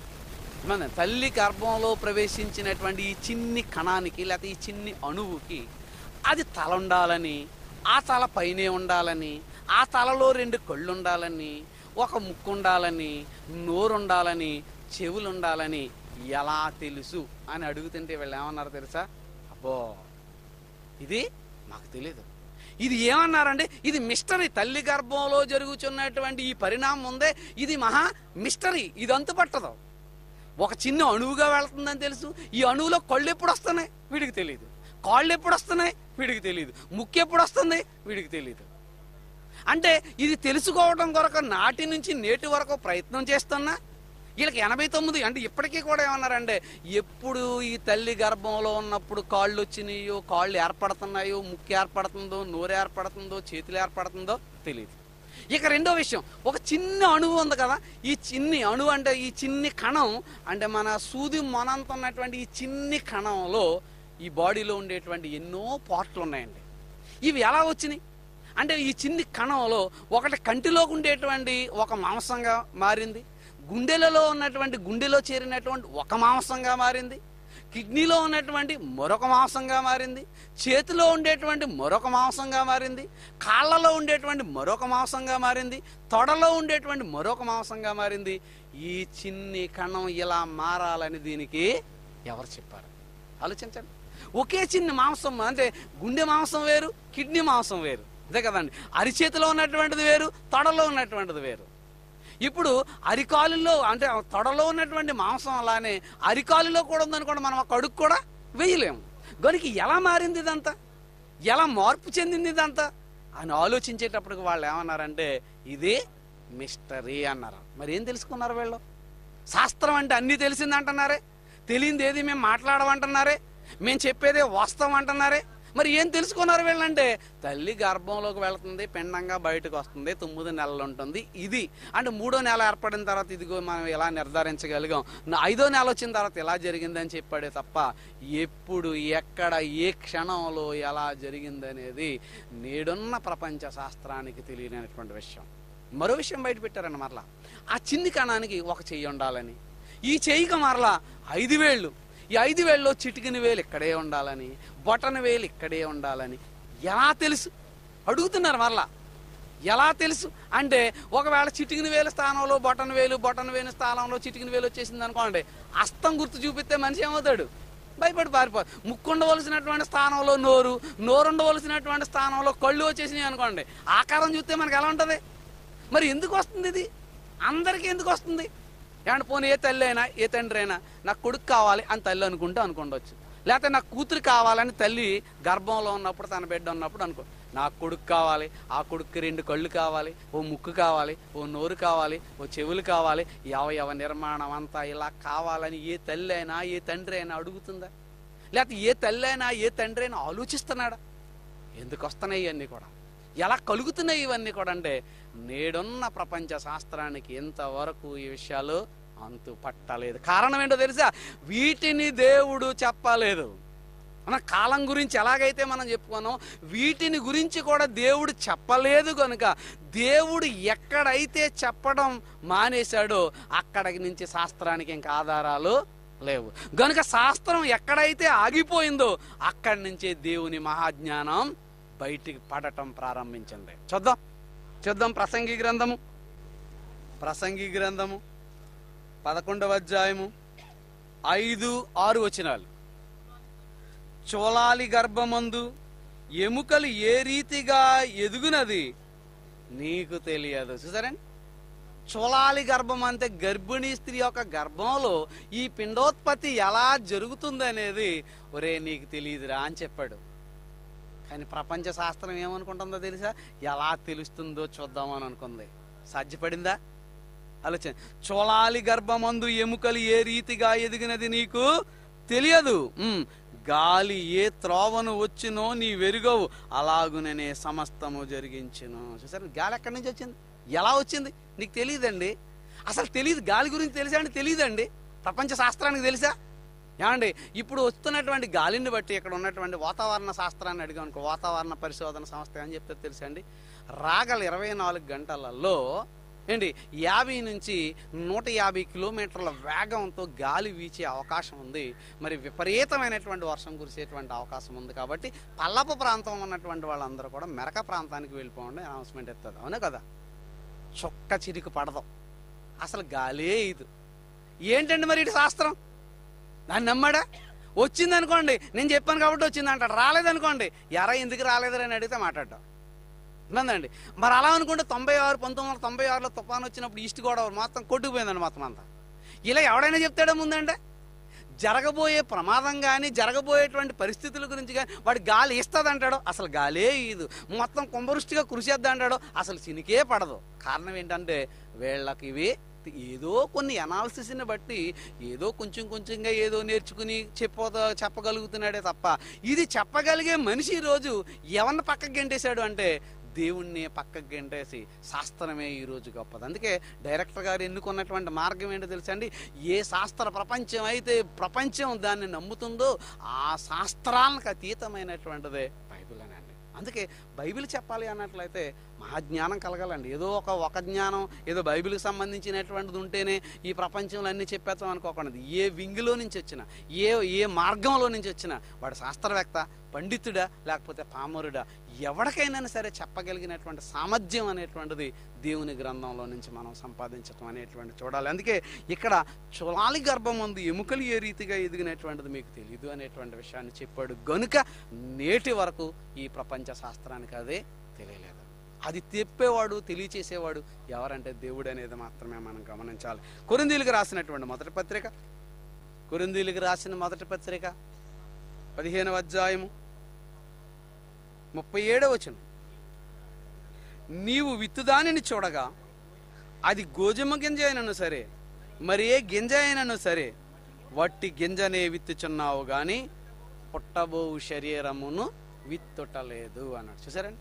మన తల్లి గర్భంలో ప్రవేశించినటువంటి ఈ చిన్ని కణానికి లేకపోతే ఈ చిన్ని అణువుకి అది తల ఉండాలని ఆ తల పైనే ఉండాలని ఆ తలలో రెండు కళ్ళు ఉండాలని ఒక ముక్కు ఉండాలని నోరు ఉండాలని చెవులు ఉండాలని ఎలా తెలుసు అని అడుగుతుంటే వీళ్ళు ఏమన్నారు తెలుసా అబ్బో ఇది మాకు తెలియదు ఇది ఏమన్నారంటే ఇది మిస్టరీ తల్లి గర్భంలో జరుగుతున్నటువంటి ఈ పరిణామం ఉందే ఇది మహా మిస్టరీ ఇది అంతుపట్టదు ఒక చిన్న అణువుగా వెళ్తుందని తెలుసు ఈ అణువులో కళ్ళు ఎప్పుడు వస్తున్నాయి వీడికి తెలియదు కాళ్ళు ఎప్పుడు వస్తున్నాయి వీడికి తెలియదు ముక్కు ఎప్పుడు వస్తుంది వీడికి తెలియదు అంటే ఇది తెలుసుకోవడం కొరకు నాటి నుంచి నేటి వరకు ప్రయత్నం చేస్తున్నా వీళ్ళకి ఎనభై తొమ్మిది అంటే ఇప్పటికీ కూడా ఏమన్నారంటే ఎప్పుడు ఈ తల్లి గర్భంలో ఉన్నప్పుడు కాళ్ళు వచ్చినాయో కాళ్ళు ఏర్పడుతున్నాయో ముక్కు ఏర్పడుతుందో నోరు ఏర్పడుతుందో చేతులు ఏర్పడుతుందో తెలియదు ఇక రెండో విషయం ఒక చిన్న అణువు ఉంది కదా ఈ చిన్ని అణువు అంటే ఈ చిన్ని కణం అంటే మన సూది మొనంత ఉన్నటువంటి ఈ చిన్ని కణంలో ఈ బాడీలో ఉండేటువంటి ఎన్నో పార్ట్లు ఉన్నాయండి ఇవి ఎలా వచ్చినాయి అంటే ఈ చిన్ని కణంలో ఒకటి కంటిలోకి ఉండేటువంటి ఒక మాంసంగా మారింది గుండెలలో ఉన్నటువంటి గుండెలో చేరినటువంటి ఒక మాంసంగా మారింది కిడ్నీలో ఉన్నటువంటి మరొక మాంసంగా మారింది చేతిలో ఉండేటువంటి మరొక మాంసంగా మారింది కాళ్ళలో ఉండేటువంటి మరొక మాంసంగా మారింది తొడలో ఉండేటువంటి మరొక మాంసంగా మారింది ఈ చిన్ని కణం ఇలా మారాలని దీనికి ఎవరు చెప్పారు ఆలోచించండి ఒకే చిన్న మాంసం అంటే గుండె మాంసం వేరు కిడ్నీ మాంసం వేరు అంతే కదండి అరిచేతిలో ఉన్నటువంటిది వేరు తొడలో ఉన్నటువంటిది వేరు ఇప్పుడు అరికాలులో అంటే తొడలో ఉన్నటువంటి మాంసం అలానే అరికాలులో కూడా ఉందనుకోండి మనం ఒక అడుగు కూడా వేయలేము గనుక ఎలా మారింది ఇదంతా ఎలా మార్పు చెందింది ఇదంతా అని ఆలోచించేటప్పటికి వాళ్ళు ఏమన్నారంటే ఇది మిస్టరీ అన్నారు మరి ఏం తెలుసుకున్నారు వీళ్ళు శాస్త్రం అంటే అన్నీ తెలిసింది అంటున్నారే తెలియంది ఏది మేము మాట్లాడమంటున్నారే మేము చెప్పేదే వాస్తవం అంటున్నారే మరి ఏం తెలుసుకున్నారు వీళ్ళంటే తల్లి గర్భంలోకి వెళ్తుంది పిండంగా బయటకు వస్తుంది తొమ్మిది నెలలు ఉంటుంది ఇది అంటే మూడో నెల ఏర్పడిన తర్వాత ఇదిగో మనం ఎలా నిర్ధారించగలిగాం నా ఐదో నెల వచ్చిన తర్వాత ఎలా జరిగిందని చెప్పాడే తప్ప ఎప్పుడు ఎక్కడ ఏ క్షణంలో ఎలా జరిగిందనేది నేడున్న ప్రపంచ శాస్త్రానికి తెలియనటువంటి విషయం మరో విషయం బయట పెట్టారండి మరలా ఆ చిన్ని కణానికి ఒక చెయ్యి ఉండాలని ఈ చెయ్యికి మరలా ఐదు వేళ్ళు ఈ ఐదు వేళ్ళలో చిటికిన వేలు ఇక్కడే ఉండాలని బొటన వేలు ఇక్కడే ఉండాలని ఎలా తెలుసు అడుగుతున్నారు మరలా ఎలా తెలుసు అంటే ఒకవేళ చిటికిన వేలు స్థానంలో బొటన వేలు బొటన వేలు స్థానంలో చిటికిన వేలు వచ్చేసింది అనుకోండి అస్తం గుర్తు చూపిస్తే మనిషి ఏమవుతాడు భయపడి పారిపో ముక్కు ఉండవలసినటువంటి స్థానంలో నోరు నోరు ఉండవలసినటువంటి స్థానంలో కళ్ళు వచ్చేసినాయి అనుకోండి ఆకారం చూస్తే మనకి ఎలా ఉంటుంది మరి ఎందుకు వస్తుంది ఇది అందరికీ ఎందుకు వస్తుంది ఏమంటే పోనీ ఏ తల్లి అయినా ఏ తండ్రి అయినా నాకు కొడుకు కావాలి అని తల్లి అనుకుంటే అనుకుండొచ్చు లేకపోతే నాకు కూతురు కావాలని తల్లి గర్భంలో ఉన్నప్పుడు తన బిడ్డ ఉన్నప్పుడు అనుకో నాకు కొడుకు కావాలి ఆ కొడుక్కి రెండు కళ్ళు కావాలి ఓ ముక్కు కావాలి ఓ నోరు కావాలి ఓ చెవులు కావాలి యవ నిర్మాణం అంతా ఇలా కావాలని ఏ తల్లి అయినా ఏ తండ్రి అయినా అడుగుతుందా లేకపోతే ఏ తల్లి అయినా ఏ తండ్రి అయినా ఆలోచిస్తున్నాడా ఎందుకు వస్తున్నాయి ఇవన్నీ కూడా ఎలా కలుగుతున్నాయి ఇవన్నీ కూడా అంటే నేడున్న ప్రపంచ శాస్త్రానికి ఇంతవరకు ఈ విషయాలు అంతు పట్టలేదు కారణం ఏంటో తెలుసా వీటిని దేవుడు చెప్పలేదు మన కాలం గురించి ఎలాగైతే మనం చెప్పుకున్నాం వీటిని గురించి కూడా దేవుడు చెప్పలేదు కనుక దేవుడు ఎక్కడైతే చెప్పడం మానేశాడో అక్కడికి నుంచి శాస్త్రానికి ఇంకా ఆధారాలు లేవు గనుక శాస్త్రం ఎక్కడైతే ఆగిపోయిందో అక్కడి నుంచే దేవుని మహాజ్ఞానం బయటికి పడటం ప్రారంభించింది చూద్దాం చూద్దాం ప్రసంగి గ్రంథము ప్రసంగి గ్రంథము పదకొండవ అధ్యాయము ఐదు ఆరు వచనాలు చోళాలి గర్భమందు ఎముకలు ఏ రీతిగా ఎదుగునది నీకు తెలియదు చూసారండి చోళాలి గర్భం అంటే గర్భిణీ స్త్రీ యొక్క గర్భంలో ఈ పిండోత్పత్తి ఎలా జరుగుతుంది అనేది ఒరే నీకు తెలియదురా అని చెప్పాడు కానీ ప్రపంచ శాస్త్రం ఏమనుకుంటుందో తెలుసా ఎలా తెలుస్తుందో చూద్దామని అనుకుంది సాధ్యపడిందా ఆలోచన చోళాలి గర్భమందు ఎముకలు ఏ రీతిగా ఎదిగినది నీకు తెలియదు ఉమ్, గాలి ఏ త్రోవను వచ్చినో నీ వెరుగవు అలాగుననే సమస్తము జరిగించును చూసారు గాలి ఎక్కడి నుంచి వచ్చింది ఎలా వచ్చింది నీకు తెలియదండి అసలు తెలియదు గాలి గురించి తెలుసా అంటే తెలియదండి ప్రపంచ శాస్త్రానికి తెలుసా ఏమండి ఇప్పుడు వస్తున్నటువంటి గాలిని బట్టి ఇక్కడ ఉన్నటువంటి వాతావరణ శాస్త్రాన్ని అడిగాం అనుకో వాతావరణ పరిశోధన సంస్థ ఏం చెప్తే తెలుసా అండి రాగల ఇరవై నాలుగు గంటలలో ఏంటి యాభై నుంచి నూట యాభై కిలోమీటర్ల వేగంతో గాలి వీచే అవకాశం ఉంది మరి విపరీతమైనటువంటి వర్షం కురిసేటువంటి అవకాశం ఉంది కాబట్టి పల్లపు ప్రాంతం ఉన్నటువంటి వాళ్ళందరూ కూడా మెరక ప్రాంతానికి వెళ్ళిపోండి అనౌన్స్మెంట్ ఎత్తుంది అవునా కదా చొక్క చిరికి పడదాం అసలు గాలే ఇది ఏంటండి మరి ఇటు శాస్త్రం దాన్ని నమ్మాడా వచ్చింది అనుకోండి నేను చెప్పాను కాబట్టి వచ్చింది అంటాడు రాలేదనుకోండి ఎరా ఎందుకు రాలేదని అని అడిగితే మాట్లాడటం ఉందండి మరి అలా అనుకుంటే తొంభై ఆరు పంతొమ్మిది వందల తొంభై ఆరులో తుఫాన్ వచ్చినప్పుడు ఈస్ట్ గోదావరి మొత్తం కొట్టుకుపోయిందండి మొత్తం అంతా ఇలా ఎవడైనా చెప్తాడా ముందంటే జరగబోయే ప్రమాదం కానీ జరగబోయేటువంటి పరిస్థితుల గురించి కానీ వాడు గాలి ఇస్తుంది అంటాడు అసలు గాలే ఇదు మొత్తం కుంభవృష్టిగా కృషిద్దా అంటాడు అసలు చినికే పడదు కారణం ఏంటంటే వీళ్ళకి ఇవి ఏదో కొన్ని అనాలిసిస్ని బట్టి ఏదో కొంచెం కొంచెంగా ఏదో నేర్చుకుని చెప్పో చెప్పగలుగుతున్నాడే తప్ప ఇది చెప్పగలిగే మనిషి ఈరోజు ఎవరిని పక్కకి గెంటేశాడు అంటే దేవుణ్ణి పక్కకి గెంటేసి శాస్త్రమే ఈరోజు గొప్పది అందుకే డైరెక్టర్ గారు ఎన్నుకున్నటువంటి మార్గం ఏంటో తెలుసా అండి ఏ శాస్త్ర ప్రపంచం అయితే ప్రపంచం దాన్ని నమ్ముతుందో ఆ శాస్త్రాలకు అతీతమైనటువంటిదే బైబిల్ అని అండి అందుకే బైబిల్ చెప్పాలి అన్నట్లయితే మహాజ్ఞానం కలగాలండి ఏదో ఒక ఒక జ్ఞానం ఏదో బైబిల్కి సంబంధించినటువంటిది ఉంటేనే ఈ ప్రపంచంలో అన్ని చెప్పేస్తాం అనుకోకుండా ఏ వింగిలో నుంచి వచ్చినా ఏ ఏ మార్గంలో నుంచి వచ్చినా వాడు శాస్త్రవేత్త పండితుడా లేకపోతే పామరుడా ఎవరికైనా సరే చెప్పగలిగినటువంటి సామర్థ్యం అనేటువంటిది దేవుని గ్రంథంలో నుంచి మనం సంపాదించటం అనేటువంటి చూడాలి అందుకే ఇక్కడ చులాలి గర్భం ఉంది ఎముకలు ఏ రీతిగా ఎదిగినటువంటిది మీకు తెలియదు అనేటువంటి విషయాన్ని చెప్పాడు గనుక నేటి వరకు ఈ ప్రపంచ శాస్త్రానికి అదే తెలియలేదు అది తెప్పేవాడు తెలియచేసేవాడు ఎవరంటే దేవుడు అనేది మాత్రమే మనం గమనించాలి కొరిందీలకు రాసినటువంటి మొదటి పత్రిక కొరిందీలకు రాసిన మొదటి పత్రిక పదిహేనవ అధ్యాయము ముప్పై ఏడవ వచనం నీవు విత్తుదానిని చూడగా అది గోధుమ గింజ అయినను సరే మరి ఏ గింజ అయినను సరే వట్టి గింజనే విత్తుచున్నావు గాని పుట్టబోవు శరీరమును విత్తుటలేదు అన్నాడు చూసారండి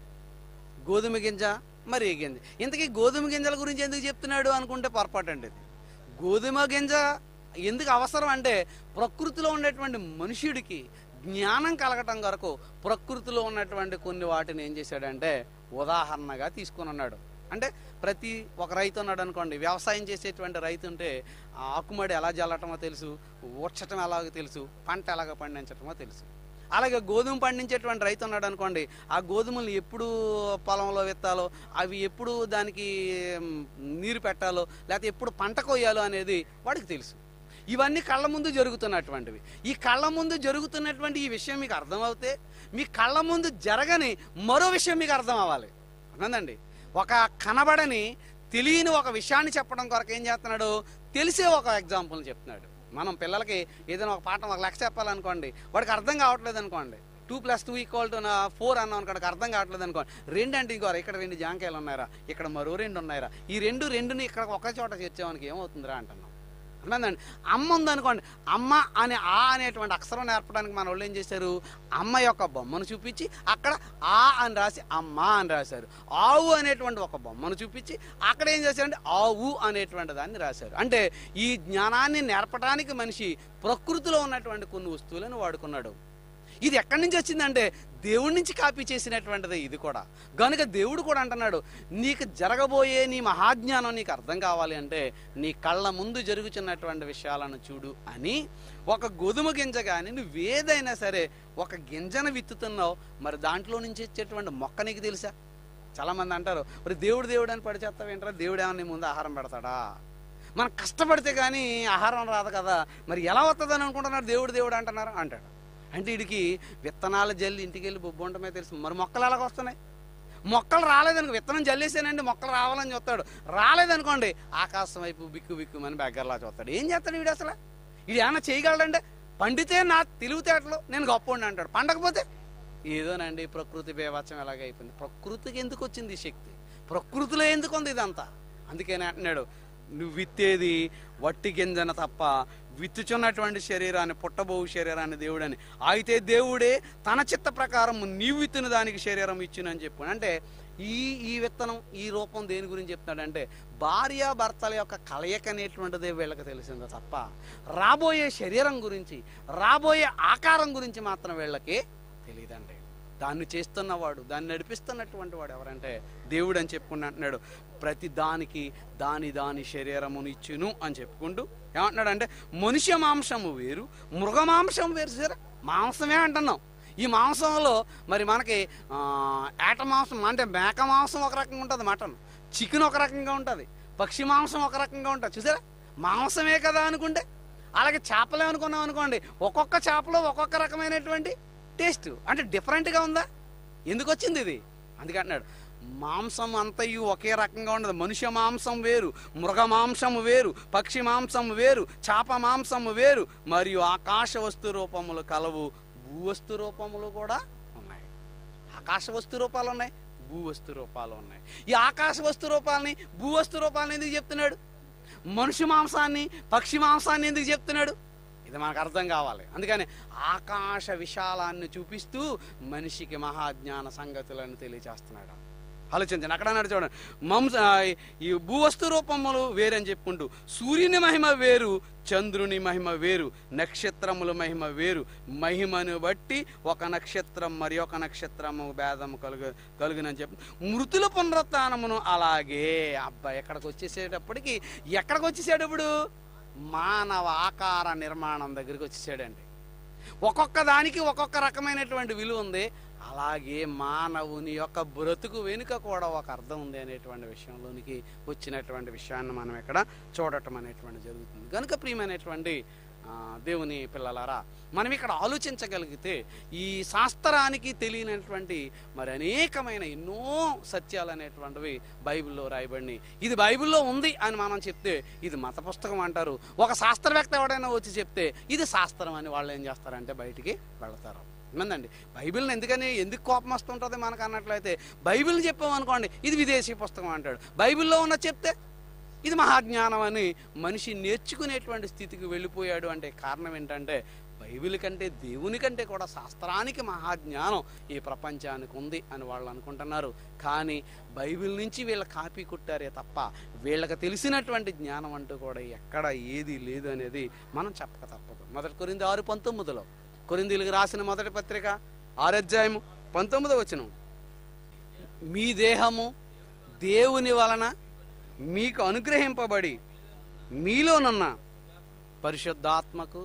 గోధుమ గింజ మరి ఏ గింజ ఇంతకీ గోధుమ గింజల గురించి ఎందుకు చెప్తున్నాడు అనుకుంటే పొరపాటు అండి ఇది గోధుమ గింజ ఎందుకు అవసరం అంటే ప్రకృతిలో ఉండేటువంటి మనుష్యుడికి జ్ఞానం కలగటం కొరకు ప్రకృతిలో ఉన్నటువంటి కొన్ని వాటిని ఏం చేశాడంటే ఉదాహరణగా తీసుకుని ఉన్నాడు అంటే ప్రతి ఒక రైతు ఉన్నాడు అనుకోండి వ్యవసాయం చేసేటువంటి రైతు ఉంటే ఆ ఆకుమడి ఎలా జల్లటమో తెలుసు ఊడ్చటం ఎలాగో తెలుసు పంట ఎలాగ పండించటమో తెలుసు అలాగే గోధుమ పండించేటువంటి రైతు ఉన్నాడు అనుకోండి ఆ గోధుమలు ఎప్పుడు పొలంలో విత్తాలో అవి ఎప్పుడు దానికి మ్, నీరు పెట్టాలో లేకపోతే ఎప్పుడు పంట కొయ్యాలో అనేది వాడికి తెలుసు ఇవన్నీ కళ్ళ ముందు జరుగుతున్నటువంటివి ఈ కళ్ళ ముందు జరుగుతున్నటువంటి ఈ విషయం మీకు అర్థమవుతే మీ కళ్ళ ముందు జరగని మరో విషయం మీకు అర్థం అవ్వాలి అన్నదండి ఒక కనబడని తెలియని ఒక విషయాన్ని చెప్పడం కొరకు ఏం చేస్తున్నాడు తెలిసే ఒక ఎగ్జాంపుల్ చెప్తున్నాడు మనం పిల్లలకి ఏదైనా ఒక పాఠం ఒక లెక్క చెప్పాలనుకోండి వాడికి అర్థం కావట్లేదు అనుకోండి two plus two equal to four అన్నాం అనుకోండి అర్థం కావట్లేదు అనుకోండి రెండు అంటే ఇంకో ఇక్కడ రెండు జాంకాయలు ఉన్నారా ఇక్కడ మరో రెండు ఉన్నారా ఈ రెండు రెండుని ఇక్కడ ఒక చోట చేర్చామనికి ఏమవుతుందిరా అంటున్నాం అర్థమైందండి అమ్మ ఉందనుకోండి అమ్మ అనే ఆ అనేటువంటి అక్షరం నేర్పడానికి మన వాళ్ళు ఏం చేశారు అమ్మ యొక్క బొమ్మను చూపించి అక్కడ ఆ అని రాసి అమ్మ అని రాశారు ఆవు అనేటువంటి ఒక బొమ్మను చూపించి అక్కడ ఏం చేశారంటే ఆవు అనేటువంటి దాన్ని రాశారు అంటే ఈ జ్ఞానాన్ని నేర్పడానికి మనిషి ప్రకృతిలో ఉన్నటువంటి కొన్ని వస్తువులను వాడుకున్నాడు ఇది ఎక్కడి నుంచి వచ్చిందంటే దేవుడి నుంచి కాపీ చేసినటువంటిది ఇది కూడా గనుక దేవుడు కూడా అంటున్నాడు నీకు జరగబోయే నీ మహాజ్ఞానం నీకు అర్థం కావాలి అంటే నీ కళ్ళ ముందు జరుగుతున్నటువంటి విషయాలను చూడు అని ఒక గోధుమ గింజ కానీ నువ్వేదైనా సరే ఒక గింజను విత్తుతున్నావు మరి దాంట్లో నుంచి వచ్చేటువంటి మొక్క నీకు తెలుసా చాలా మంది అంటారు మరి దేవుడు దేవుడు అని పడిచేస్తావు ఏంటారా దేవుడు ఏమన్నా నీ ముందు ఆహారం పెడతాడా మనం కష్టపడితే కానీ ఆహారం రాదు కదా మరి ఎలా వస్తుందని అనుకుంటున్నారు దేవుడు దేవుడు అంటున్నారు అంటాడు అంటే వీడికి విత్తనాలు జల్లి ఇంటికి వెళ్ళి బొబ్బు ఉండమే తెలుసు మరి మొక్కలు ఎలాగ వస్తున్నాయి మొక్కలు రాలేదనుకో విత్తనం జల్లేసానండి మొక్కలు రావాలని చూస్తాడు రాలేదనుకోండి ఆకాశం వైపు బిక్కు బిక్కు అని బెగ్గర్లా చూస్తాడు ఏం చేస్తాడు వీడు అసలు ఇది ఏమన్నా చేయగలడంటే పండితే నా తెలివితేటలు నేను గొప్ప అంటాడు పండకపోతే ఏదోనండి ప్రకృతి బేవచ్చం ఎలాగ అయిపోయింది ప్రకృతికి ఎందుకు వచ్చింది ఈ శక్తి ప్రకృతిలో ఎందుకు ఉంది ఇదంతా అందుకని అంటున్నాడు నువ్వు విత్తేది వట్టి గింజన తప్ప విత్తుచున్నటువంటి శరీరాన్ని పుట్టబోవు శరీరాన్ని దేవుడని అయితే దేవుడే తన చిత్త ప్రకారం నీవు విత్తిన దానికి శరీరం ఇచ్చునని చెప్పాడు అంటే ఈ ఈ విత్తనం ఈ రూపం దేని గురించి చెప్తున్నాడంటే భార్య భర్తల యొక్క కలయిక అనేటువంటిదే వీళ్ళకి తెలిసిందో తప్ప రాబోయే శరీరం గురించి రాబోయే ఆకారం గురించి మాత్రం వీళ్ళకి తెలియదండి దాన్ని చేస్తున్నవాడు దాన్ని నడిపిస్తున్నటువంటి వాడు ఎవరంటే దేవుడు అని చెప్పుకుని అంటున్నాడు ప్రతి దానికి దాని దాని శరీరమును ఇచ్చును అని చెప్పుకుంటూ ఏమంటున్నాడు అంటే మనుష్య మాంసము వేరు మృగ మాంసం వేరు సరే మాంసమే అంటున్నాం ఈ మాంసంలో మరి మనకి ఆ, ఏట మాంసం అంటే మేక మాంసం ఒక రకంగా ఉంటుంది మటన్ చికెన్ ఒక రకంగా ఉంటుంది పక్షి మాంసం ఒక రకంగా ఉంటుంది చూసారా మాంసమే కదా అనుకుంటే అలాగే చేపలే అనుకున్నాం అనుకోండి ఒక్కొక్క చేపలో ఒక్కొక్క రకమైనటువంటి టేస్ట్ అంటే డిఫరెంట్గా ఉందా ఎందుకు వచ్చింది ఇది అందుకే అంటున్నాడు మాంసం అంతయు ఒకే రకంగా ఉండదు మనుష్య మాంసం వేరు మృగ మాంసం వేరు పక్షి మాంసం వేరు చేప మాంసం వేరు మరియు ఆకాశ వస్తు రూపములు కలవు భూ వస్తు రూపములు కూడా ఉన్నాయి ఆకాశ వస్తు రూపాలు ఉన్నాయి భూ వస్తు రూపాలు ఉన్నాయి ఈ ఆకాశ వస్తు రూపాలని భూ వస్తు రూపాలని ఎందుకు చెప్తున్నాడు మనుషు మాంసాన్ని పక్షి మాంసాన్ని ఎందుకు చెప్తున్నాడు ఇది మనకు అర్థం కావాలి అందుకని ఆకాశ విశాలాన్ని చూపిస్తూ మనిషికి మహాజ్ఞాన సంగతులను తెలియజేస్తున్నాడు ఆలోచించండి అక్కడ అన్నాడు చూడండి మాంస ఈ భూవస్తు రూపములు వేరని చెప్పుకుంటూ సూర్యుని మహిమ వేరు చంద్రుని మహిమ వేరు నక్షత్రముల మహిమ వేరు మహిమను బట్టి ఒక నక్షత్రం మరి ఒక నక్షత్రము భేదము కలుగు కలుగునని చెప్పి మృతుల పునరుత్నమును అలాగే అబ్బాయి ఎక్కడికి వచ్చేసేటప్పటికి ఎక్కడికి వచ్చేసేటప్పుడు మానవ ఆకార నిర్మాణం దగ్గరికి వచ్చేసాడండి ఒక్కొక్క దానికి ఒక్కొక్క రకమైనటువంటి విలువ ఉంది అలాగే మానవుని యొక్క బ్రతుకు వెనుక కూడా ఒక అర్థం ఉంది అనేటువంటి విషయంలోనికి వచ్చినటువంటి విషయాన్ని మనం ఇక్కడ చూడటం అనేటువంటి జరుగుతుంది కనుక ప్రియమైనటువంటి ఆ, దేవుని పిల్లలారా మనం ఇక్కడ ఆలోచించగలిగితే ఈ శాస్త్రానికి తెలియనటువంటి మరి అనేకమైన ఎన్నో సత్యాలు అనేటువంటివి బైబిల్లో రాయబడినాయి ఇది బైబిల్లో ఉంది అని మనం చెప్తే ఇది మత పుస్తకం అంటారు ఒక శాస్త్రవేత్త ఎవడైనా వచ్చి చెప్తే ఇది శాస్త్రం అని వాళ్ళు ఏం చేస్తారంటే బయటికి వెళతారు ఏమందండి బైబిల్ని ఎందుకని ఎందుకు కోపం వస్తుంటుంది మనకు అన్నట్లయితే బైబిల్ చెప్పామనుకోండి ఇది విదేశీ పుస్తకం అంటాడు బైబిల్లో ఉన్న చెప్తే ఇది మహాజ్ఞానం అని మనిషి నేర్చుకునేటువంటి స్థితికి వెళ్ళిపోయాడు అంటే కారణం ఏంటంటే బైబిల్ కంటే దేవుని కంటే కూడా శాస్త్రానికి మహాజ్ఞానం ఈ ప్రపంచానికి ఉంది అని వాళ్ళు అనుకుంటున్నారు కానీ బైబిల్ నుంచి వీళ్ళ కాపీ కుట్టారే తప్ప వీళ్ళకి తెలిసినటువంటి జ్ఞానం అంటూ కూడా ఎక్కడ ఏది లేదు అనేది మనం చెప్పక తప్పదు మొదటి కొరింది ఆరు పంతొమ్మిదిలో కొరిందీలకు రాసిన మొదటి పత్రిక ఆరధ్యాయము పంతొమ్మిదో వచనం మీ దేహము దేవుని వలన మీకు అనుగ్రహింపబడి మీలోనున్న పరిశుద్ధాత్మకు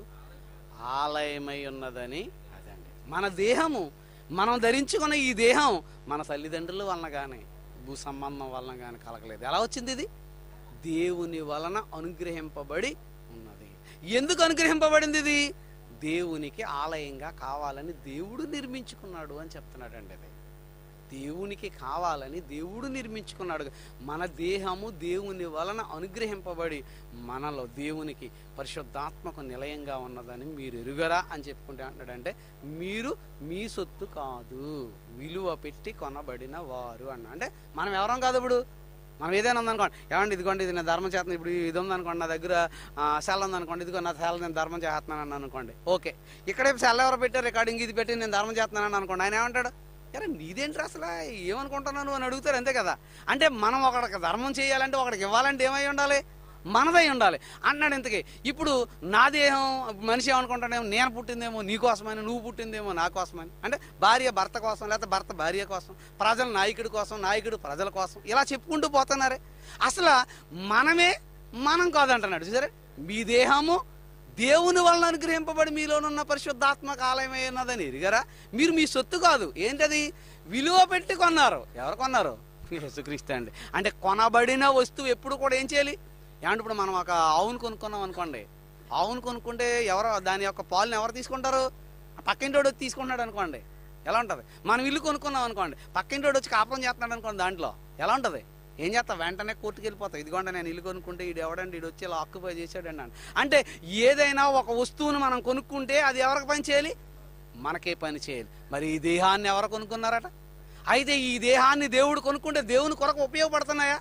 ఆలయమై ఉన్నదని అదండి మన దేహము మనం ధరించుకున్న ఈ దేహం మన తల్లిదండ్రుల వలన కానీ భూ సంబంధం వలన కానీ కలగలేదు ఎలా వచ్చింది ఇది దేవుని వలన అనుగ్రహింపబడి ఉన్నది ఎందుకు అనుగ్రహింపబడింది ఇది దేవునికి ఆలయంగా కావాలని దేవుడు నిర్మించుకున్నాడు అని చెప్తున్నాడండి అది దేవునికి కావాలని దేవుడు నిర్మించుకున్నాడు మన దేహము దేవుని వలన అనుగ్రహింపబడి మనలో దేవునికి పరిశుద్ధాత్మకు నిలయంగా ఉన్నదని మీరు ఎరుగరా అని చెప్పుకుంటే అంటాడంటే మీరు మీ సొత్తు కాదు విలువ పెట్టి కొనబడిన వారు అన్న అంటే మనం ఎవరం కాదు ఇప్పుడు మనం ఏదైనా ఉందనుకోండి ఏమండి ఇదిగోండి ఇది నేను ధర్మం చేస్తున్నాను ఇప్పుడు ఇది ఉందనుకోండి నా దగ్గర ఆ, సెల్ ఉందనుకోండి ఇదిగో నా సెల్ నేను ధర్మం చేస్తున్నాను అనుకోండి ఓకే ఇక్కడే సెల్ ఎవరు పెట్టారు రికార్డింగ్ ఇది పెట్టి నేను ధర్మం చేస్తున్నాను అనుకోండి ఆయన ఏమంటాడు అరే నీదేంటి అసలు ఏమనుకుంటున్నాను అని అడుగుతారు అంతే కదా అంటే మనం ఒకడికి ధర్మం చేయాలంటే ఒకడికి ఇవ్వాలంటే ఏమై ఉండాలి మనదై ఉండాలి అన్నాడు ఇంతకీ ఇప్పుడు నా దేహం మనిషి ఏమనుకుంటాడేమో నేను పుట్టిందేమో నీ కోసమని నువ్వు పుట్టిందేమో నా కోసమని అంటే భార్య భర్త కోసం లేకపోతే భర్త భార్య కోసం ప్రజలు నాయకుడి కోసం నాయకుడు ప్రజల కోసం ఇలా చెప్పుకుంటూ పోతున్నారే అసలు మనమే మనం కాదంటున్నాడు చూసారా మీ దేహము దేవుని వలన అనుగ్రహింపబడి మీలోనున్న పరిశుద్ధాత్మక ఆలయమై ఉన్నదని ఎరిగారా మీరు మీ సొత్తు కాదు ఏంటది విలువ పెట్టి కొన్నారు ఎవరు కొన్నారు యేసుక్రీస్తు అండి అంటే కొనబడిన వస్తువు ఎప్పుడు కూడా ఏం చేయాలి ఏమంటే ఇప్పుడు మనం ఒక ఆవును కొనుక్కున్నాం అనుకోండి ఆవును కొనుక్కుంటే ఎవరు దాని యొక్క పాలను ఎవరు తీసుకుంటారు ఆ పక్కింటోడు వచ్చి తీసుకుంటున్నాడు అనుకోండి ఎలా ఉంటుంది మనం ఇల్లు కొనుక్కున్నాం అనుకోండి పక్కింటోడు వచ్చి కాపురం చేస్తున్నాడు అనుకోండి దాంట్లో ఎలా ఉంటుంది ఏం చేస్తా వెంటనే కోర్టుకి వెళ్ళిపోతావు ఇదిగోండి నేను ఇల్లు కొనుక్కుంటే ఈడు ఎవడండి ఈడు వచ్చి ఇలా ఆక్యుపై చేశాడండి అని అంటే ఏదైనా ఒక వస్తువును మనం కొనుక్కుంటే అది ఎవరికి పని చేయాలి మనకే పని చేయాలి మరి ఈ దేహాన్ని ఎవరు కొనుక్కున్నారట అయితే ఈ దేహాన్ని దేవుడు కొనుక్కుంటే దేవుని కొరకు ఉపయోగపడుతున్నాయా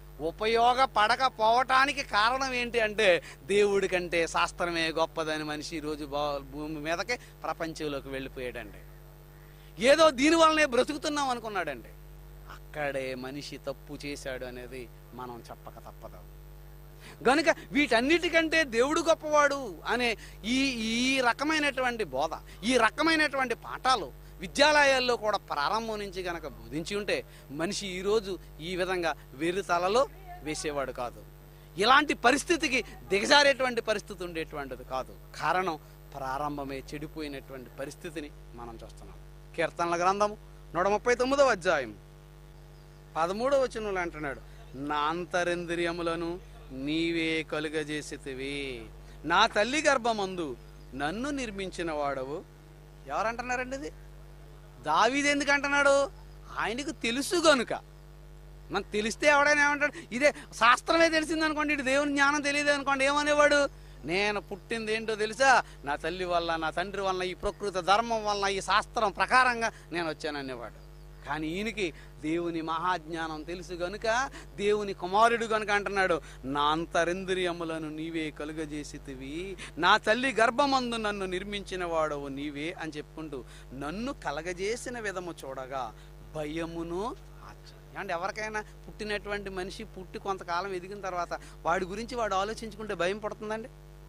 ఉపయోగపడకపోవటానికి కారణం ఏంటి అంటే దేవుడి కంటే శాస్త్రమే గొప్పదని మనిషి ఈరోజు బా భూమి మీదకి ప్రపంచంలోకి వెళ్ళిపోయాడండి ఏదో దీని వల్లనే బ్రతుకుతున్నాం అనుకున్నాడండి అక్కడే మనిషి తప్పు చేశాడు అనేది మనం చెప్పక తప్పదు గనుక వీటన్నిటికంటే దేవుడు గొప్పవాడు అనే ఈ ఈ రకమైనటువంటి బోధ ఈ రకమైనటువంటి పాఠాలు విద్యాలయాల్లో కూడా ప్రారంభం నుంచి గనక బోధించి ఉంటే మనిషి ఈరోజు ఈ విధంగా వెర్రి తలలో వేసేవాడు కాదు ఇలాంటి పరిస్థితికి దిగజారేటువంటి పరిస్థితి ఉండేటువంటిది కాదు కారణం ప్రారంభమే చెడిపోయినటువంటి పరిస్థితిని మనం చూస్తున్నాం కీర్తనల గ్రంథము నూట ముప్పై తొమ్మిదవ అధ్యాయం పదమూడవ వచనంలో అంటున్నాడు నా అంతరింద్రియములను నీవే కలుగజేసితివి నా తల్లి గర్భమందు నన్ను నిర్మించిన వాడవు ఎవరంటున్నారండి ఇది దావీది ఎందుకు అంటున్నాడు ఆయనకు తెలుసు గనుక మనకు తెలిస్తే ఎవడైనా ఏమంటాడు ఇదే శాస్త్రమే తెలిసింది అనుకోండి ఇటు దేవుని జ్ఞానం తెలియదు అనుకోండి ఏమనేవాడు నేను పుట్టింది ఏంటో తెలుసా నా తల్లి వల్ల నా తండ్రి వల్ల ఈ ప్రకృతి ధర్మం వల్ల ఈ శాస్త్రం ప్రకారంగా నేను వచ్చాననేవాడు కానీ ఈయనకి దేవుని మహాజ్ఞానం తెలుసు గనుక దేవుని కుమారుడు గనుక అంటున్నాడు నా అంతరింద్రియములను నీవే కలుగజేసితివి నా తల్లి గర్భమందు నన్ను నిర్మించిన వాడవు నీవే అని చెప్పుకుంటూ నన్ను కలగజేసిన విధము చూడగా భయమును ఆశ్చర్యం. అంటే ఎవరికైనా పుట్టినటువంటి మనిషి పుట్టి కొంతకాలం ఎదిగిన తర్వాత వాడి గురించి వాడు ఆలోచించుకుంటే భయం పుడుతుందండి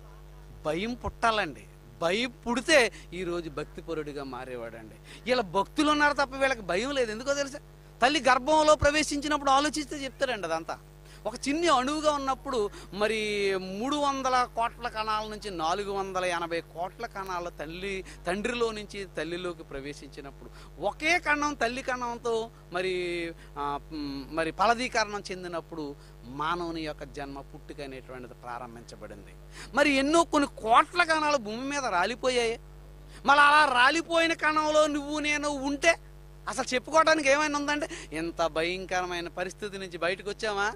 భయం పుట్టాలండి భయం పుడితే ఈరోజు భక్తిపరుడిగా మారేవాడండి ఇలా భక్తులు ఉన్నారు తప్ప వీళ్ళకి భయం లేదు ఎందుకో తెలుసా తల్లి గర్భంలో ప్రవేశించినప్పుడు ఆలోచిస్తే చెప్తారండి అదంతా ఒక చిన్ని అణువుగా ఉన్నప్పుడు మరి మూడు వందల కోట్ల కణాల నుంచి నాలుగు వందల ఎనభై కోట్ల కణాల తల్లి తండ్రిలో నుంచి తల్లిలోకి ప్రవేశించినప్పుడు ఒకే కణం తల్లి కణంతో మరి ఆ, మ్, మరి ఫలదీకరణం చెందినప్పుడు మానవుని యొక్క జన్మ పుట్టుక అనేటువంటిది ప్రారంభించబడింది మరి ఎన్నో కొన్ని కోట్ల కణాలు భూమి మీద రాలిపోయాయి మళ్ళీ అలా రాలిపోయిన కణంలో నువ్వు నేను ఉంటే అసలు చెప్పుకోవడానికి ఏమైనా ఉందంటే ఇంత భయంకరమైన పరిస్థితి నుంచి బయటకు వచ్చామా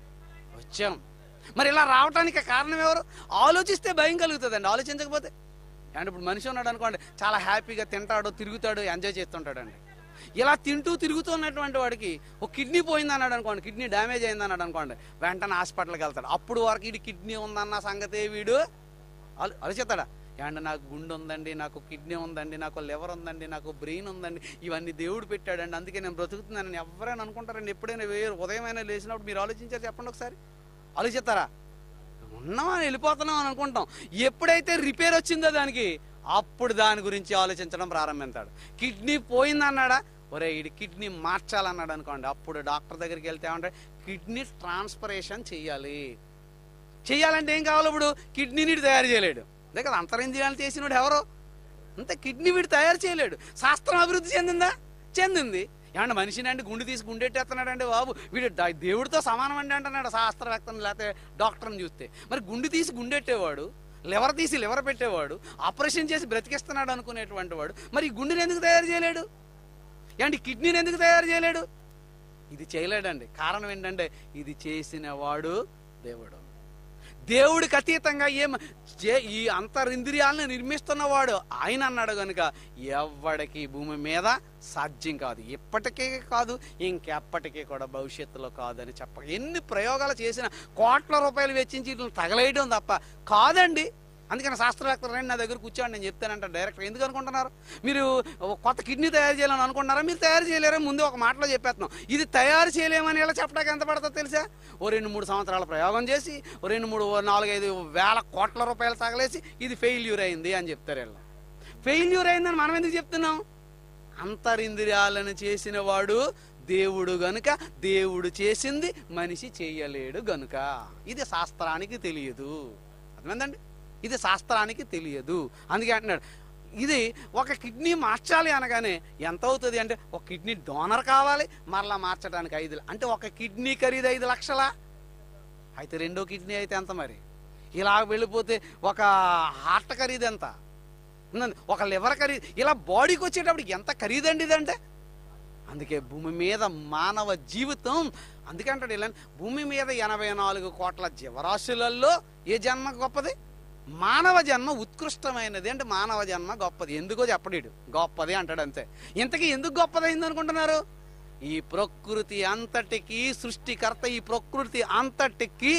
వచ్చాం మరి ఇలా రావడానికి కారణం ఎవరు ఆలోచిస్తే భయం కలుగుతుందండి ఆలోచించకపోతే అంటే ఇప్పుడు మనిషి ఉన్నాడు అనుకోండి చాలా హ్యాపీగా తింటాడు తిరుగుతాడు ఎంజాయ్ చేస్తుంటాడండి ఇలా తింటూ తిరుగుతున్నటువంటి వాడికి ఒక కిడ్నీ పోయింది అన్నాడు అనుకోండి కిడ్నీ డ్యామేజ్ అయింది అన్నాడు అనుకోండి వెంటనే హాస్పిటల్కి వెళ్తాడు అప్పుడు వరకు వీడి కిడ్నీ ఉందన్న సంగతే వీడు ఆలో ఆలోచిస్తాడా ఏమంటే నాకు గుండె ఉందండి నాకు కిడ్నీ ఉందండి నాకు లివర్ ఉందండి నాకు బ్రెయిన్ ఉందండి ఇవన్నీ దేవుడు పెట్టాడండి అందుకే నేను బ్రతుకుతున్నానని ఎవరైనా అనుకుంటారండి ఎప్పుడైనా వేరు ఉదయమైనా లేచినప్పుడు మీరు ఆలోచించారు చెప్పండి ఒకసారి ఆలోచిస్తారా ఉన్నామని వెళ్ళిపోతున్నాం అని అనుకుంటాం ఎప్పుడైతే రిపేర్ వచ్చిందో దానికి అప్పుడు దాని గురించి ఆలోచించడం ప్రారంభిస్తాడు కిడ్నీ పోయిందన్నాడా ఒరే ఇది కిడ్నీ మార్చాలన్నాడు అనుకోండి అప్పుడు డాక్టర్ దగ్గరికి వెళ్తే ఏమంటాడు కిడ్నీ ట్రాన్స్పరేషన్ చెయ్యాలి చెయ్యాలంటే ఏం కావాలి ఇప్పుడు కిడ్నీని వీడు తయారు చేయలేడు అదే కదా అంతరింద్రియాలు చేసినోడు ఎవరు అంతే కిడ్నీ వీడు తయారు చేయలేడు శాస్త్రం అభివృద్ధి చెందిందా చెందింది ఏమన్నా మనిషిని అంటే గుండె తీసి గుండెట్టేస్తున్నాడంటే బాబు వీడు దా- దేవుడితో సమానం అండి అంటున్నాడు శాస్త్రవేత్తను లేకపోతే డాక్టర్ని చూస్తే మరి గుండె తీసి గుండెట్టేవాడు లివర్ తీసి లివర్ పెట్టేవాడు ఆపరేషన్ చేసి బ్రతికిస్తున్నాడు అనుకునేటువంటి వాడు మరి ఈ గుండెని ఎందుకు తయారు చేయలేడు ఏంటి కిడ్నీని ఎందుకు తయారు చేయలేడు ఇది చేయలేడండి కారణం ఏంటంటే ఇది చేసిన వాడు దేవుడు దేవుడికి అతీతంగా ఏం చే- ఈ అంతరింద్రియాలను నిర్మిస్తున్నవాడు ఆయన అన్నాడు కనుక ఎవ్వడికి ఈ భూమి మీద సాధ్యం కాదు ఇప్పటికే కాదు ఇంకెప్పటికీ కూడా భవిష్యత్తులో కాదని చెప్పక ఎన్ని ప్రయోగాలు చేసిన కోట్ల రూపాయలు వెచ్చించి వీటిని తగలేయడం తప్ప కాదండి అందుకని శాస్త్రవేత్తలు రండి నా దగ్గర కూర్చోండి నేను చెప్తానంట డైరెక్టర్ ఎందుకు అనుకుంటున్నారు మీరు ఒక కొత్త కిడ్నీ తయారు చేయాలని అనుకుంటున్నారా మీరు తయారు చేయలేరని ముందే ఒక మాటలో చెప్పేస్తున్నాం ఇది తయారు చేయలేమని ఇలా చెప్పడానికి ఎంత పడుతుందో తెలుసా ఓ రెండు మూడు సంవత్సరాల ప్రయోగం చేసి ఓ రెండు మూడు ఓ నాలుగైదు వేల కోట్ల రూపాయలు తగలేసి ఇది ఫెయిల్యూర్ అయింది అని చెప్తారు వీళ్ళు ఫెయిల్యూర్ అయిందని మనం ఎందుకు చెప్తున్నాం అంతరింద్రియాలను చేసిన వాడు దేవుడు గనుక దేవుడు చేసింది మనిషి చేయలేడు గనుక ఇది శాస్త్రానికి తెలియదు అర్థమైందండి ఇది శాస్త్రానికి తెలియదు అందుకే అంటున్నాడు ఇది ఒక కిడ్నీ మార్చాలి అనగానే ఎంత అవుతుంది అంటే ఒక కిడ్నీ డోనర్ కావాలి మరలా మార్చడానికి ఐదు ల- అంటే ఒక కిడ్నీ ఖరీదు ఐదు లక్షలా అయితే రెండో కిడ్నీ అయితే ఎంత మరి ఇలా వెళ్ళిపోతే ఒక హార్ట్ ఖరీదు ఎంత ఉందండి. ఒక లివర్ ఖరీదు ఇలా బాడీకి వచ్చేటప్పుడు ఎంత ఖరీదండి ఇదంటే అందుకే భూమి మీద మానవ జీవితం అందుకే అంటాడు ఇలా భూమి మీద ఎనభై నాలుగు కోట్ల జీవరాశులలో ఏ జన్మ గొప్పది మానవ జన్మ ఉత్కృష్టమైనది అంటే మానవ జన్మ గొప్పది ఎందుకో చెప్పడీడు గొప్పది అంటాడు అంతే ఇంతకీ ఎందుకు గొప్పదైంది అనుకుంటున్నారు ఈ ప్రకృతి అంతటికి సృష్టికర్త ఈ ప్రకృతి అంతటికి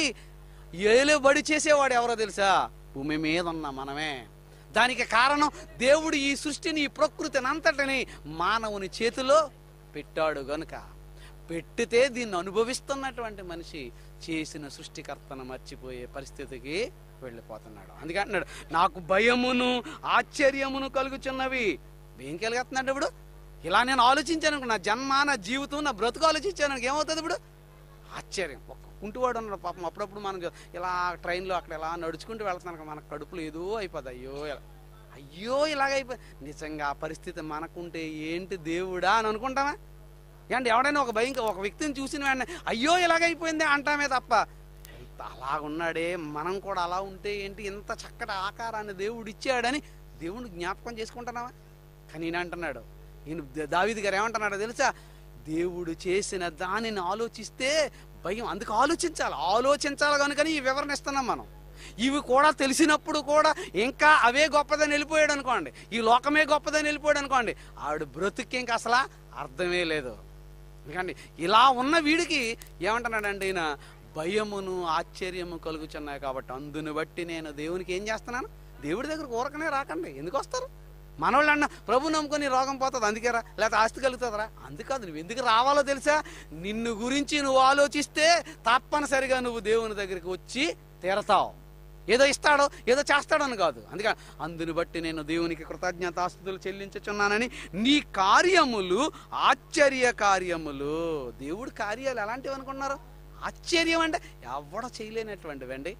ఏలుబడి చేసేవాడు ఎవరో తెలుసా భూమి మీద ఉన్న మనమే దానికి కారణం దేవుడు ఈ సృష్టిని ఈ ప్రకృతిని అంతటిని మానవుని చేతిలో పెట్టాడు గనుక పెట్టితే దీన్ని అనుభవిస్తున్నటువంటి మనిషి చేసిన సృష్టికర్తను మర్చిపోయే పరిస్థితికి వెళ్ళిపోతున్నాడు అందుకే అంటున్నాడు నాకు భయమును ఆశ్చర్యమును కలుగుచున్నవి ఏం కలిగేస్తున్నాడు ఇప్పుడు ఇలా నేను ఆలోచించాను అనుకో, నా జన్మ నా జీవితం నా బ్రతుకు ఆలోచించాను అనుకో, ఏమవుతుంది ఇప్పుడు ఆశ్చర్యం ఒక కుంటువాడు ఉన్నాడు పాపం అప్పుడప్పుడు మనం ఇలా ట్రైన్లో అక్కడ ఇలా నడుచుకుంటూ వెళ్తున్నాను మన కడుపులో ఏదో అయిపోద్ది అయ్యో ఇలా అయ్యో ఇలాగైపోయి నిజంగా ఆ పరిస్థితి మనకుంటే ఏంటి దేవుడా అని అనుకుంటామా ఏంటి ఎవడైనా ఒక భయం ఒక వ్యక్తిని చూసిన వెంటనే అయ్యో ఇలాగైపోయింది అంటామే తప్ప ఎంత అలా ఉన్నాడే మనం కూడా అలా ఉంటే ఏంటి ఇంత చక్కటి ఆకారాన్ని దేవుడు ఇచ్చాడని దేవుడు జ్ఞాపకం చేసుకుంటున్నావా కానీ ఈయన అంటున్నాడు ఈయన ద- దావీదు గారు ఏమంటున్నాడో తెలుసా దేవుడు చేసిన దానిని ఆలోచిస్తే భయం అందుకు ఆలోచించాలి ఆలోచించాలి కనుకని ఈ వివరణ ఇస్తున్నాం మనం ఇవి కూడా తెలిసినప్పుడు కూడా ఇంకా అవే గొప్పదని వెళ్ళిపోయాడు అనుకోండి ఈ లోకమే గొప్పదని వెళ్ళిపోయాడు అనుకోండి ఆవిడ బ్రతుక్కి ఇంకా అసలు అర్థమే లేదు ఎందుకంటే ఇలా ఉన్న వీడికి ఏమంటున్నాడంటే ఈయన భయమును ఆశ్చర్యము కలుగుచున్నాయి కాబట్టి అందుని బట్టి నేను దేవునికి ఏం చేస్తున్నాను దేవుడి దగ్గర ఊరకనే రాకండి ఎందుకు వస్తారు మనోళ్ళు అన్న ప్రభు నమ్ముకొని రోగం పోతుంది అందుకేరా లేకపోతే ఆస్తి కలుగుతుందిరా అందుకాదు నువ్వు ఎందుకు రావాలో తెలుసా నిన్ను గురించి నువ్వు ఆలోచిస్తే తప్పనిసరిగా నువ్వు దేవుని దగ్గరికి వచ్చి తీరతావు ఏదో ఇస్తాడో ఏదో చేస్తాడని కాదు అందుకే అందుని బట్టి నేను దేవునికి కృతజ్ఞతాస్తుతులు చెల్లించుచున్నానని నీ కార్యములు ఆశ్చర్య కార్యములు దేవుడి కార్యాలు ఎలాంటివి అనుకున్నారు ఆశ్చర్యం అంటే ఎవడ చేయలేనటువంటివండి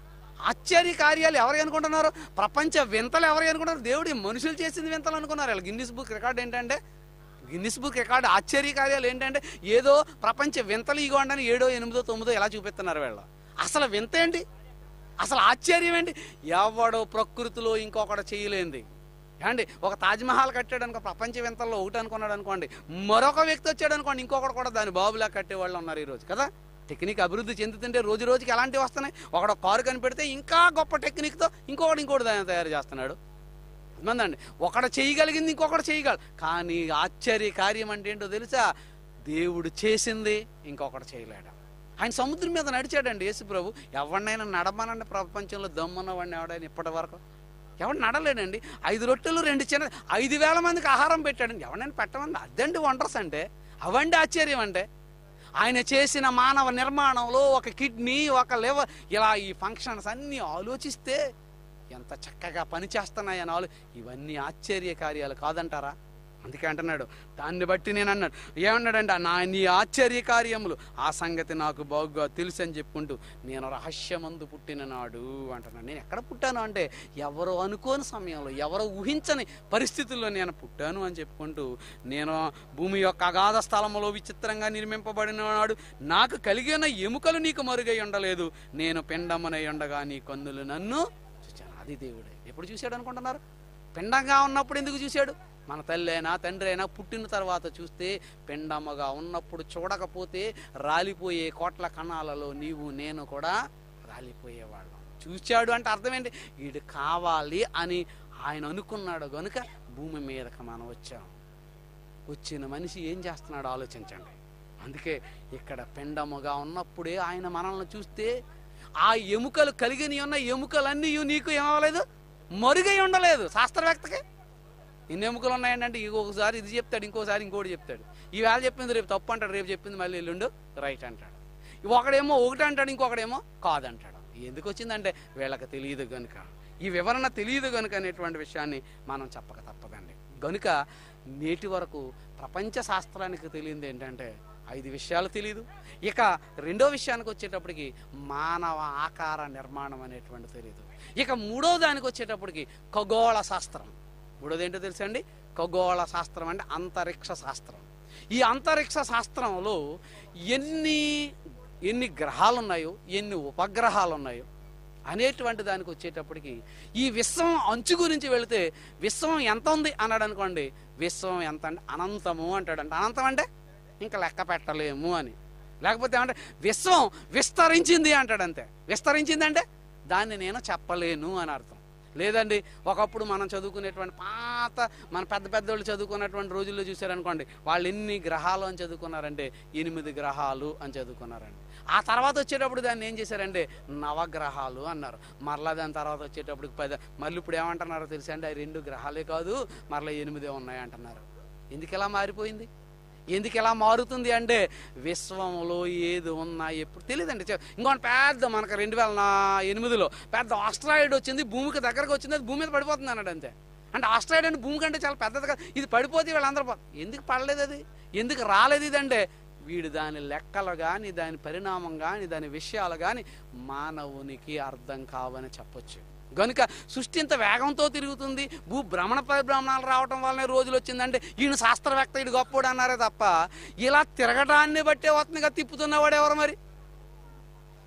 ఆశ్చర్య కార్యాలు ఎవరు అనుకుంటున్నారు ప్రపంచ వింతలు ఎవరు అనుకుంటున్నారు దేవుడి మనుషులు చేసింది వింతలు అనుకున్నారు వీళ్ళు గిన్నిస్ బుక్ రికార్డ్ ఏంటంటే గిన్నిస్ బుక్ రికార్డ్ ఆశ్చర్య కార్యాలు ఏంటంటే ఏదో ప్రపంచ వింతలు ఇగోండని ఏడో ఎనిమిదో తొమ్మిదో ఎలా చూపిస్తున్నారు వీళ్ళు అసలు వింత ఏంటి అసలు ఆశ్చర్యం ఏంటి ఎవడో ప్రకృతిలో ఇంకొకటి చేయలేంది ఏమండి ఒక తాజ్మహల్ కట్టాడు అనుకో ప్రపంచ వింతల్లో ఒకటి అనుకున్నాడు అనుకోండి మరొక వ్యక్తి వచ్చాడు అనుకోండి ఇంకొకటి కూడా దాని బాబులా కట్టేవాళ్ళు ఉన్నారు ఈరోజు కదా టెక్నిక్ అభివృద్ధి చెందుతుంటే రోజు రోజుకి ఎలాంటివి వస్తున్నాయి ఒకడు కారు కనిపెడితే ఇంకా గొప్ప టెక్నిక్తో ఇంకొకటి ఇంకోటి దాన్ని తయారు చేస్తున్నాడు మందండి ఒకడు చేయగలిగింది ఇంకొకటి చేయగలరు కానీ ఆశ్చర్య కార్యం అంటే ఏంటో తెలుసా దేవుడు చేసింది ఇంకొకటి చేయలేడు ఆయన సముద్రం మీద నడిచాడండి యేసు ప్రభు ఎవరినైనా నడమనండి ప్రపంచంలో దమ్మున్న వాడిని ఎవడైనా ఇప్పటి వరకు ఎవడు నడలేడండి ఐదు రొట్టెలు రెండు చిన్న ఐదు వేల మందికి ఆహారం పెట్టాడండి ఎవరినైనా పెట్టమండి అదండి వండర్స్ అంటే అవండి ఆశ్చర్యం అంటే ఆయన చేసిన మానవ నిర్మాణంలో ఒక కిడ్నీ ఒక లివర్ ఇలా ఈ ఫంక్షన్స్ అన్నీ ఆలోచిస్తే ఎంత చక్కగా పనిచేస్తున్నాయని ఆలో ఇవన్నీ ఆశ్చర్య కార్యాలు కాదంటారా అందుకే అంటున్నాడు దాన్ని బట్టి నేను అన్నాడు ఏమన్నాడంటే నా నీ ఆశ్చర్య కార్యములు ఆ సంగతి నాకు బాగుగా తెలుసు అని చెప్పుకుంటూ నేను రహస్యమందు పుట్టిన నాడు అంటున్నాడు నేను ఎక్కడ పుట్టాను అంటే ఎవరో అనుకోని సమయంలో ఎవరో ఊహించని పరిస్థితుల్లో నేను పుట్టాను అని చెప్పుకుంటూ నేను భూమి యొక్క అగాధ స్థలములో విచిత్రంగా నిర్మింపబడిన నాడు నాకు కలిగిన ఎముకలు నీకు మరుగై ఉండలేదు నేను పిండమునై ఉండగా నీ కన్నులు నన్ను చూచాను అది దేవుడే ఎప్పుడు చూశాడు అనుకుంటున్నారు పిండంగా ఉన్నప్పుడు ఎందుకు చూశాడు మన తల్లి అయినా తండ్రి అయినా పుట్టిన తర్వాత చూస్తే పిండమ్మగా ఉన్నప్పుడు చూడకపోతే రాలిపోయే కోట్ల కణాలలో నీవు నేను కూడా రాలిపోయేవాళ్ళం చూశాడు అంటే అర్థం ఏంటి వీడు కావాలి అని ఆయన అనుకున్నాడు గనుక భూమి మీదకి మనం వచ్చాం వచ్చిన మనిషి ఏం చేస్తున్నాడో ఆలోచించండి అందుకే ఇక్కడ పిండముగా ఉన్నప్పుడే ఆయన మనల్ని చూస్తే ఆ ఎముకలు కలిగిన ఉన్న ఎముకలన్నీ నీకు ఏమవ్వలేదు మరుగై ఉండలేదు శాస్త్రవేత్తకి ఎన్ని ఎముకలు ఉన్నాయంటే ఇంకొకసారి ఇది చెప్తాడు ఇంకోసారి ఇంకోటి చెప్తాడు ఈ వేళ చెప్పింది రేపు తప్పు అంటాడు రేపు చెప్పింది మళ్ళీ ఎల్లుండు రైట్ అంటాడు ఒకడేమో ఒకటి అంటాడు ఇంకొకడేమో కాదంటాడు ఎందుకు వచ్చిందంటే వీళ్ళకి తెలియదు గనుక ఈ వివరణ తెలియదు గనుక అనేటువంటి విషయాన్ని మనం చెప్పక తప్పదండి గనుక నేటి వరకు ప్రపంచ శాస్త్రానికి తెలియంది ఏంటంటే ఐదు విషయాలు తెలియదు ఇక రెండో విషయానికి వచ్చేటప్పటికి మానవ ఆకార నిర్మాణం అనేటువంటి తెలియదు ఇక మూడో దానికి వచ్చేటప్పటికి ఖగోళ శాస్త్రం మూడోది ఏంటో తెలుసా అండి ఖగోళ శాస్త్రం అంటే అంతరిక్ష శాస్త్రం ఈ అంతరిక్ష శాస్త్రంలో ఎన్ని ఎన్ని గ్రహాలు ఉన్నాయో ఎన్ని ఉపగ్రహాలు ఉన్నాయో అనేటువంటి దానికి వచ్చేటప్పటికి ఈ విశ్వం అంచు గురించి వెళితే విశ్వం ఎంత ఉంది అన్నాడు అనుకోండి విశ్వం ఎంత అంటే అనంతము అంటాడంట అనంతం అంటే ఇంకా లెక్క పెట్టలేము అని లేకపోతే ఏమంటే విశ్వం విస్తరించింది అంటాడు అంతే విస్తరించింది అంటే దాన్ని నేను చెప్పలేను అని అర్థం లేదండి ఒకప్పుడు మనం చదువుకునేటువంటి పాత మన పెద్ద పెద్దోళ్ళు చదువుకున్నటువంటి రోజుల్లో చూశారనుకోండి వాళ్ళు ఎన్ని గ్రహాలు అని చదువుకున్నారంటే ఎనిమిది గ్రహాలు అని చదువుకున్నారండి ఆ తర్వాత వచ్చేటప్పుడు దాన్ని ఏం చేశారంటే నవగ్రహాలు అన్నారు మరలా దాని తర్వాత వచ్చేటప్పుడు పద మళ్ళీ ఇప్పుడు ఏమంటున్నారో తెలుసా అండి అవి రెండు గ్రహాలే కాదు మరలా ఎనిమిదే ఉన్నాయి అంటున్నారు ఎందుకు ఎలా మారిపోయింది ఎందుకు ఎలా మారుతుంది అంటే విశ్వంలో ఏది ఉన్నా ఎప్పుడు తెలియదండి ఇంకోటి పెద్ద మనకు రెండు వేల నా- ఎనిమిదిలో పెద్ద ఆస్ట్రాయిడ్ వచ్చింది భూమికి దగ్గరకు వచ్చింది అది భూమి మీద పడిపోతుంది అన్నాడు అంతే అంటే ఆస్ట్రాయిడ్ అంటే భూమి కంటే చాలా పెద్దది కదా ఇది పడిపోతే వీళ్ళందరూ పో- ఎందుకు పడలేదు అది ఎందుకు రాలేదు ఇది అంటే వీడు దాని లెక్కలు కానీ దాని పరిణామం కానీ దాని విషయాలు కానీ మానవునికి అర్థం కావని చెప్పొచ్చు గనుక సృష్టి ఇంత వేగంతో తిరుగుతుంది భూ భ్రమణ పరిభ్రమణాలు రావటం వల్లనే రోజులు వచ్చిందంటే ఈయన శాస్త్రవేత్త ఈడు గొప్పోడు అన్నారే తప్ప ఇలా తిరగటాన్ని బట్టే వస్తుందిగా తిప్పుతున్నవాడు ఎవరు మరి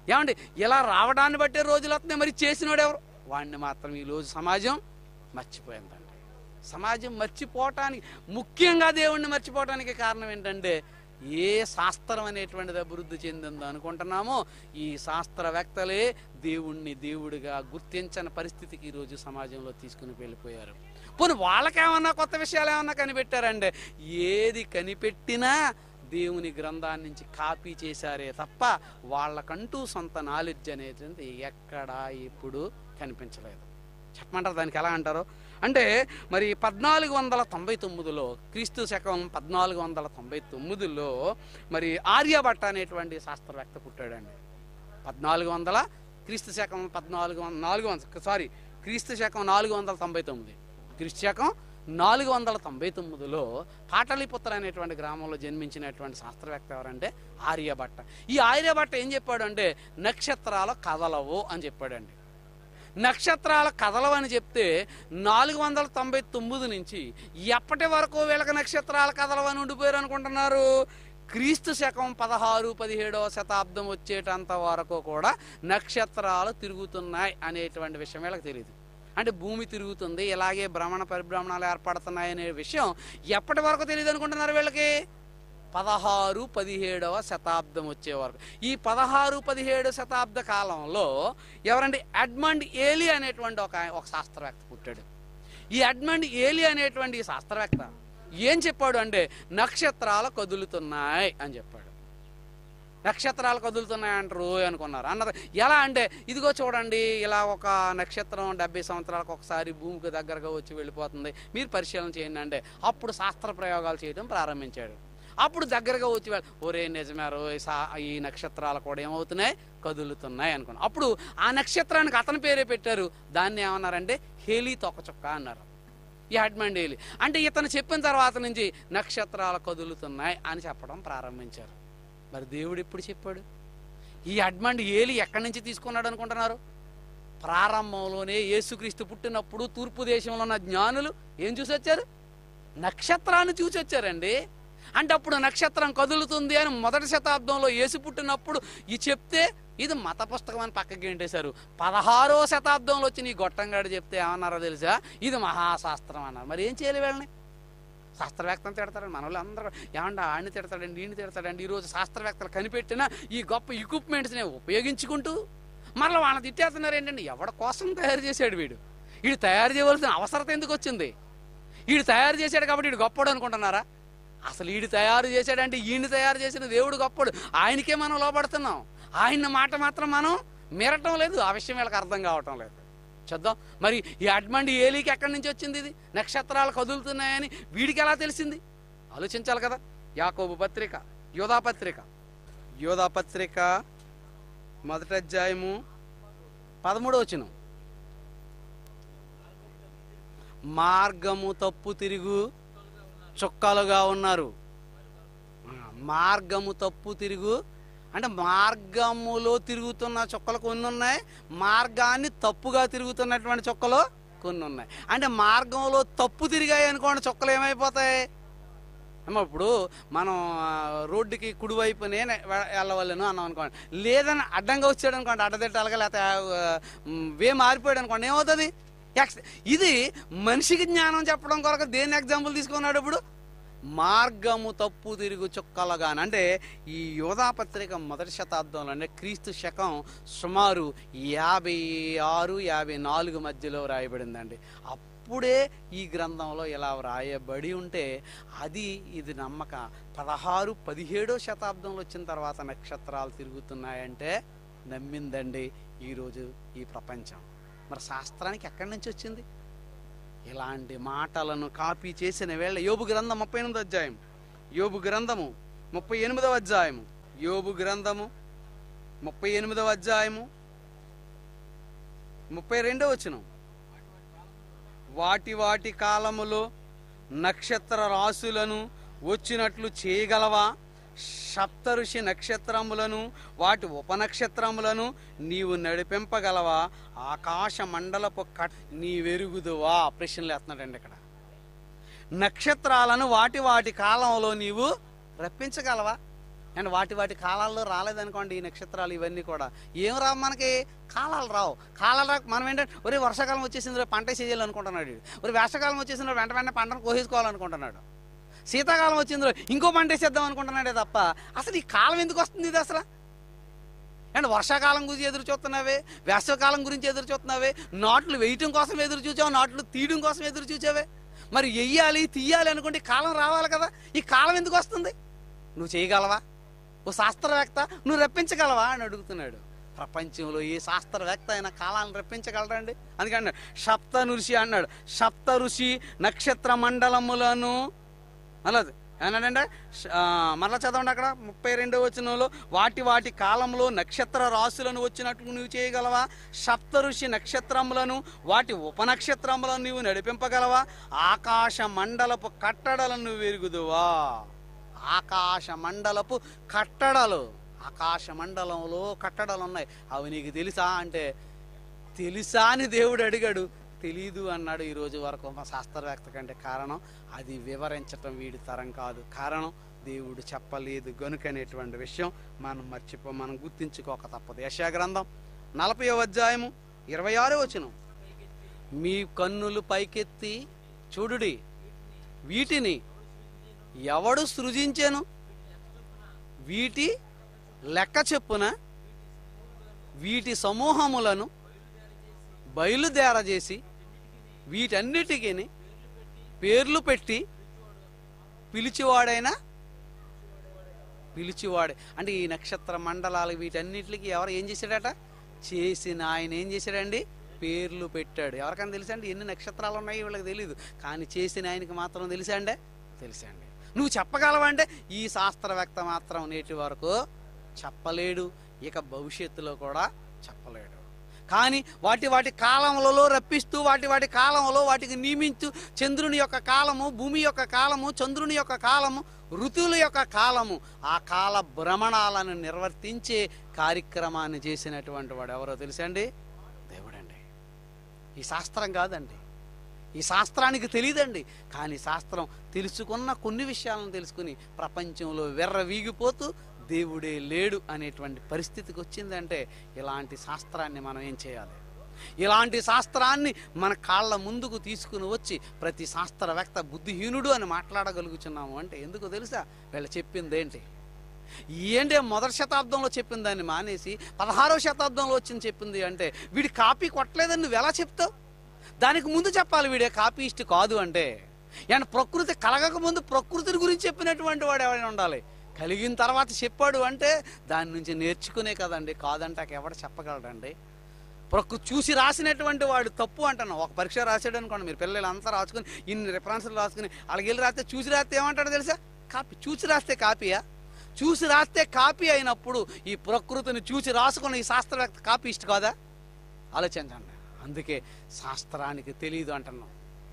ఏమండి ఇలా రావడాన్ని బట్టే రోజులు వస్తున్నాయి మరి చేసినోడు ఎవరు వాడిని మాత్రం ఈ రోజు సమాజం మర్చిపోయిందండి సమాజం మర్చిపోవటానికి ముఖ్యంగా దేవుణ్ణి మర్చిపోవటానికి కారణం ఏంటంటే ఏ శాస్త్రం అనేటువంటిది అభివృద్ధి చెందిందో అనుకుంటున్నామో ఈ శాస్త్రవేత్తలే దేవుణ్ణి దేవుడిగా గుర్తించని పరిస్థితికి ఈరోజు సమాజంలో తీసుకుని వెళ్ళిపోయారు పోనీ వాళ్ళకేమన్నా కొత్త విషయాలు ఏమన్నా కనిపెట్టారంటే ఏది కనిపెట్టినా దేవుని గ్రంథాన్ని నుంచి కాపీ చేశారే తప్ప వాళ్ళకంటూ సొంత నాలెడ్జ్ అనేది ఎక్కడా ఇప్పుడు కనిపించలేదు చెప్పమంటారు దానికి ఎలా అంటారు అంటే మరి పద్నాలుగు వందల తొంభై తొమ్మిదిలో క్రీస్తు శకం పద్నాలుగు వందల తొంభై తొమ్మిదిలో మరి ఆర్యభట్ట అనేటువంటి శాస్త్రవేత్త పుట్టాడండి పద్నాలుగు వందల క్రీస్తు శకం పద్నాలుగు వంద నాలుగు వందల సారీ క్రీస్తు శకం నాలుగు వందల తొంభై తొమ్మిది క్రీస్తు శకం నాలుగు వందల తొంభై తొమ్మిదిలో పాటలీపుత్ర అనేటువంటి గ్రామంలో జన్మించినటువంటి శాస్త్రవేత్త ఎవరంటే ఆర్యభట్ట ఈ ఆర్యభట్ట ఏం చెప్పాడు అంటే నక్షత్రాలు కదలవు అని చెప్పాడండి నక్షత్రాల కథలవని చెప్తే నాలుగు వందల తొంభై తొమ్మిది నుంచి ఎప్పటి వరకు వీళ్ళకి నక్షత్రాల కథలవని ఉండిపోయారు అనుకుంటున్నారు క్రీస్తు శకం పదహారు పదిహేడవ శతాబ్దం వచ్చేటంత వరకు కూడా నక్షత్రాలు తిరుగుతున్నాయి అనేటువంటి విషయం వీళ్ళకి తెలియదు అంటే భూమి తిరుగుతుంది ఇలాగే భ్రమణ పరిభ్రమణాలు ఏర్పడుతున్నాయి అనే విషయం ఎప్పటి వరకు తెలియదు అనుకుంటున్నారు వీళ్ళకి పదహారు పదిహేడవ శతాబ్దం వచ్చే వరకు ఈ పదహారు పదిహేడు శతాబ్ద కాలంలో ఎవరంటే ఎడ్మండ్ ఏలి అనేటువంటి ఒక ఒక శాస్త్రవేత్త పుట్టాడు ఈ ఎడ్మండ్ ఏలి అనేటువంటి ఈ శాస్త్రవేత్త ఏం చెప్పాడు అంటే నక్షత్రాలు కదులుతున్నాయి అని చెప్పాడు నక్షత్రాలు కదులుతున్నాయి అంటారు అనుకున్నారు అన్నది ఎలా అంటే ఇదిగో చూడండి ఇలా ఒక నక్షత్రం డెబ్బై సంవత్సరాలకు ఒకసారి భూమికి దగ్గరగా వచ్చి వెళ్ళిపోతుంది మీరు పరిశీలన చేయండి అంటే అప్పుడు శాస్త్ర ప్రయోగాలు చేయడం ప్రారంభించాడు అప్పుడు దగ్గరగా వచ్చి వెళ్- ఒరే నిజమారు ఈ సా- ఈ నక్షత్రాలు కూడా ఏమవుతున్నాయి కదులుతున్నాయి అనుకున్నాం అప్పుడు ఆ నక్షత్రానికి అతని పేరే పెట్టారు దాన్ని ఏమన్నారంటే హేలీ తొక్కచుక్క అన్నారు ఈ హెడ్మండ్ హేలీ అంటే ఇతను చెప్పిన తర్వాత నుంచి నక్షత్రాలు కదులుతున్నాయి అని చెప్పడం ప్రారంభించారు మరి దేవుడు ఎప్పుడు చెప్పాడు ఈ అడ్మండ్ ఏలి ఎక్కడి నుంచి తీసుకున్నాడు అనుకుంటున్నారు ప్రారంభంలోనే యేసుక్రీస్తు పుట్టినప్పుడు తూర్పు దేశంలో ఉన్న జ్ఞానులు ఏం చూసి వచ్చారు నక్షత్రాన్ని చూసి వచ్చారండి అంటే అప్పుడు నక్షత్రం కదులుతుంది అని మొదటి శతాబ్దంలో యేసు పుట్టినప్పుడు ఈ చెప్తే ఇది మత పుస్తకం అని పక్కకి గెంటేశారు పదహారో శతాబ్దంలో వచ్చి నీ గొట్టంగాడు చెప్తే ఏమన్నారో తెలుసా ఇది మహాశాస్త్రం అన్నారు మరి ఏం చేయాలి వీళ్ళని శాస్త్రవేత్తలు తిడతారండి మన వాళ్ళు అందరూ ఏమంటే ఆడిని తిడతాడండి ఈయన తిడతాడండి ఈరోజు శాస్త్రవేత్తలు కనిపెట్టిన ఈ గొప్ప ఎక్విప్మెంట్స్ని ఉపయోగించుకుంటూ మరలా వాళ్ళని తిట్టేస్తున్నారు ఏంటండి ఎవడ కోసం తయారు చేశాడు వీడు వీడు తయారు చేయవలసిన అవసరత ఎందుకు వచ్చింది వీడు తయారు చేశాడు కాబట్టి వీడు గొప్పడు అనుకుంటున్నారా అసలు వీడు తయారు చేశాడంటే ఈయన తయారు చేసిన దేవుడు గొప్పడు ఆయనకే మనం లోపడుతున్నాం ఆయన మాట మాత్రం మనం మీరటం లేదు ఆ విషయం వీళ్ళకి అర్థం కావటం లేదు చూద్దాం మరి ఈ అడ్మండి ఏలికి ఎక్కడి నుంచి వచ్చింది ఇది నక్షత్రాలు కదులుతున్నాయని వీడికి ఎలా తెలిసింది ఆలోచించాలి కదా యాకోబు పత్రిక యోధా పత్రిక యోధా పత్రిక మొదటి అధ్యాయము పదమూడో వచనం మార్గము తప్పు తిరుగు చుక్కలుగా ఉన్నారు ఆ, మార్గము తప్పు తిరుగు అంటే మార్గములో తిరుగుతున్న చుక్కలు కొన్ని ఉన్నాయి మార్గాన్ని తప్పుగా తిరుగుతున్నటువంటి చుక్కలు కొన్ని ఉన్నాయి అంటే మార్గంలో తప్పు తిరిగాయి అనుకోండి చుక్కలు ఏమైపోతాయి అమ్మ ఇప్పుడు మనం ఆ, రోడ్డుకి కుడివైపునే నె- వె- వెళ్ళవలను అన్నాం అనుకోండి లేదని అడ్డంగా వచ్చాడు అనుకోండి అడ్డదిట్టాలుగా లేకపోతే ఆ, మ్, వే మారిపోయాడు అనుకోండి ఏమవుతుంది ఎక్స్ ఇది మనిషికి జ్ఞానం చెప్పడం కొరకు దేని ఎగ్జాంపుల్ తీసుకున్నాడు ఇప్పుడు మార్గము తప్పు తిరుగు చుక్కలుగాని అంటే ఈ యోధాపత్రిక మొదటి శతాబ్దంలో అంటే క్రీస్తు శకం సుమారు యాభై ఆరు యాభై నాలుగు మధ్యలో రాయబడిందండి అప్పుడే ఈ గ్రంథంలో ఇలా వ్రాయబడి ఉంటే అది ఇది నమ్మక పదహారు పదిహేడో శతాబ్దంలో వచ్చిన తర్వాత నక్షత్రాలు తిరుగుతున్నాయంటే నమ్మిందండి ఈరోజు ఈ ప్రపంచం మరి శాస్త్రానికి ఎక్కడి నుంచి వచ్చింది ఇలాంటి మాటలను కాపీ చేసిన వేళ యోబు గ్రంథం ముప్పై ఎనిమిదో అధ్యాయం యోబు గ్రంథము ముప్పై ఎనిమిదవ అధ్యాయము యోబు గ్రంథము ముప్పై ఎనిమిదవ అధ్యాయము ముప్పై రెండవ వచనం వాటి వాటి కాలములో నక్షత్ర రాశులను వచ్చినట్లు చేయగలవా సప్తఋషి నక్షత్రములను వాటి ఉపనక్షత్రములను నీవు నడిపింపగలవా ఆకాశ మండలపు కట్ నీ వెరుగుదువా ప్రశ్నలు వేస్తున్నాడండి ఇక్కడ నక్షత్రాలను వాటి వాటి కాలంలో నీవు రప్పించగలవా అండ్ వాటి వాటి కాలాల్లో రాలేదనుకోండి ఈ నక్షత్రాలు ఇవన్నీ కూడా ఏం రావు మనకి కాలాలు రావు కాలాలు రాక మనం ఏంటంటే ఒరే వర్షాకాలం వచ్చేసింది రే పంట చేయాలి అనుకుంటున్నాడు వీడు. ఒరే వేసవకాలం వచ్చేసింది రే వెంట వెంటనే పంటను కోసేసుకోవాలనుకుంటున్నాడు శీతాకాలం వచ్చిందో ఇంకో పంట వేసేద్దాం అనుకుంటున్నాడే తప్ప అసలు ఈ కాలం ఎందుకు వస్తుంది ఇది అసలు అండ్ వర్షాకాలం గురించి ఎదురు చూస్తున్నావే వేసవకాలం గురించి ఎదురు చూస్తున్నావే నాట్లు వేయటం కోసం ఎదురు చూచావు నాట్లు తీయడం కోసం ఎదురు చూచావే మరి వెయ్యాలి తీయాలి అనుకుంటే ఈ కాలం రావాలి కదా ఈ కాలం ఎందుకు వస్తుంది నువ్వు చేయగలవా ఓ శాస్త్రవేత్త నువ్వు రప్పించగలవా అని అడుగుతున్నాడు ప్రపంచంలో ఏ శాస్త్రవేత్త అయినా కాలాన్ని రప్పించగలరండి అందుకే అన్నాడు సప్త ఋషి అన్నాడు సప్త ఋషి నక్షత్ర మండలములను అలాది ఏమన్నాడంటే ఆ, మరలా చదవండి అక్కడ ముప్పై రెండో వచనంలో వాటి వాటి కాలంలో నక్షత్ర రాశులను వచ్చినట్లు నువ్వు చేయగలవా సప్త ఋషి నక్షత్రములను వాటి ఉపనక్షత్రములను నువ్వు నడిపింపగలవా ఆకాశ మండలపు కట్టడలను నువ్వు ఎరుగుదువా ఆకాశ మండలపు కట్టడలు ఆకాశ మండలంలో కట్టడలు ఉన్నాయి అవి నీకు తెలుసా అంటే తెలుసా అని దేవుడు అడిగాడు తెలీదు అన్నాడు ఈ రోజు వరకు మా శాస్త్రవేత్త కంటే కారణం అది వివరించటం వీడి తరం కాదు కారణం దేవుడు చెప్పలేదు గనుకనేటువంటి విషయం మనం మర్చిపో మనం గుర్తించుకోక తప్పదు యశా గ్రంథం నలభై అధ్యాయము ఇరవై ఆరో వచనం మీ కన్నులు పైకెత్తి చూడుడి వీటిని ఎవడు సృజించెను వీటి లెక్క చెప్పున వీటి సమూహములను బయలుదేరజేసి వీటన్నిటికీ పేర్లు పెట్టి పిలిచివాడైనా పిలిచివాడే అంటే ఈ నక్షత్ర మండలాలు వీటన్నిటికి ఎవరు ఏం చేశాడట చేసిన ఆయన ఏం చేశాడండి పేర్లు పెట్టాడు ఎవరికైనా తెలుసా అండి ఎన్ని నక్షత్రాలు ఉన్నాయి వీళ్ళకి తెలియదు కానీ చేసిన ఆయనకి మాత్రం తెలుసా అండి తెలుసా అండి నువ్వు చెప్పగలవంటే ఈ శాస్త్రవేత్త మాత్రం నేటి వరకు చెప్పలేడు ఇక భవిష్యత్తులో కూడా చెప్పలేడు కానీ వాటి వాటి కాలములలో రప్పిస్తూ వాటి వాటి కాలంలో వాటికి నియమించు చంద్రుని యొక్క కాలము భూమి యొక్క కాలము చంద్రుని యొక్క కాలము ఋతువుల యొక్క కాలము ఆ కాల భ్రమణాలను నిర్వర్తించే కార్యక్రమాన్ని చేసినటువంటి వాడు ఎవరో తెలుసండి దేవుడండి ఈ శాస్త్రం కాదండి ఈ శాస్త్రానికి తెలియదండి కానీ శాస్త్రం తెలుసుకున్న కొన్ని విషయాలను తెలుసుకుని ప్రపంచంలో వెర్ర వీగిపోతూ దేవుడే లేడు అనేటువంటి పరిస్థితికి వచ్చిందంటే ఇలాంటి శాస్త్రాన్ని మనం ఏం చేయాలి ఇలాంటి శాస్త్రాన్ని మన కాళ్ళ ముందుకు తీసుకుని వచ్చి ప్రతి శాస్త్రవేత్త బుద్ధిహీనుడు అని మాట్లాడగలుగుతున్నాము అంటే ఎందుకు తెలుసా వీళ్ళు చెప్పింది ఏంటి ఏంటి మొదటి శతాబ్దంలో చెప్పిన దాన్ని మానేసి పదహారవ శతాబ్దంలో వచ్చింది చెప్పింది అంటే వీడి కాపీ కొట్టలేదని నువ్వు ఎలా చెప్తావు దానికి ముందు చెప్పాలి వీడే కాపీ ఇష్ట కాదు అంటే అండ్ ప్రకృతి కలగక ముందు ప్రకృతిని గురించి చెప్పినటువంటి వాడు ఎవరైనా ఉండాలి కలిగిన తర్వాత చెప్పాడు అంటే దాని నుంచి నేర్చుకునే కదండి కాదంటాక ఎవడు చెప్పగలడండి ప్రకృతి చూసి రాసినటువంటి వాడు తప్పు అంటున్నాం ఒక పరీక్ష రాసాడు అనుకోండి మీరు పిల్లలు అంతా రాసుకుని ఇన్ని రిఫరెన్స్లు రాసుకుని అలాగే వెళ్ళి రాస్తే చూసి రాస్తే ఏమంటాడు తెలుసా కాపీ చూసి రాస్తే కాపీయా చూసి రాస్తే కాపీ అయినప్పుడు ఈ ప్రకృతిని చూసి రాసుకున్న ఈ శాస్త్రవేత్త కాపీ ఇష్ట కాదా ఆలోచించండి అందుకే శాస్త్రానికి తెలియదు అంటున్నాం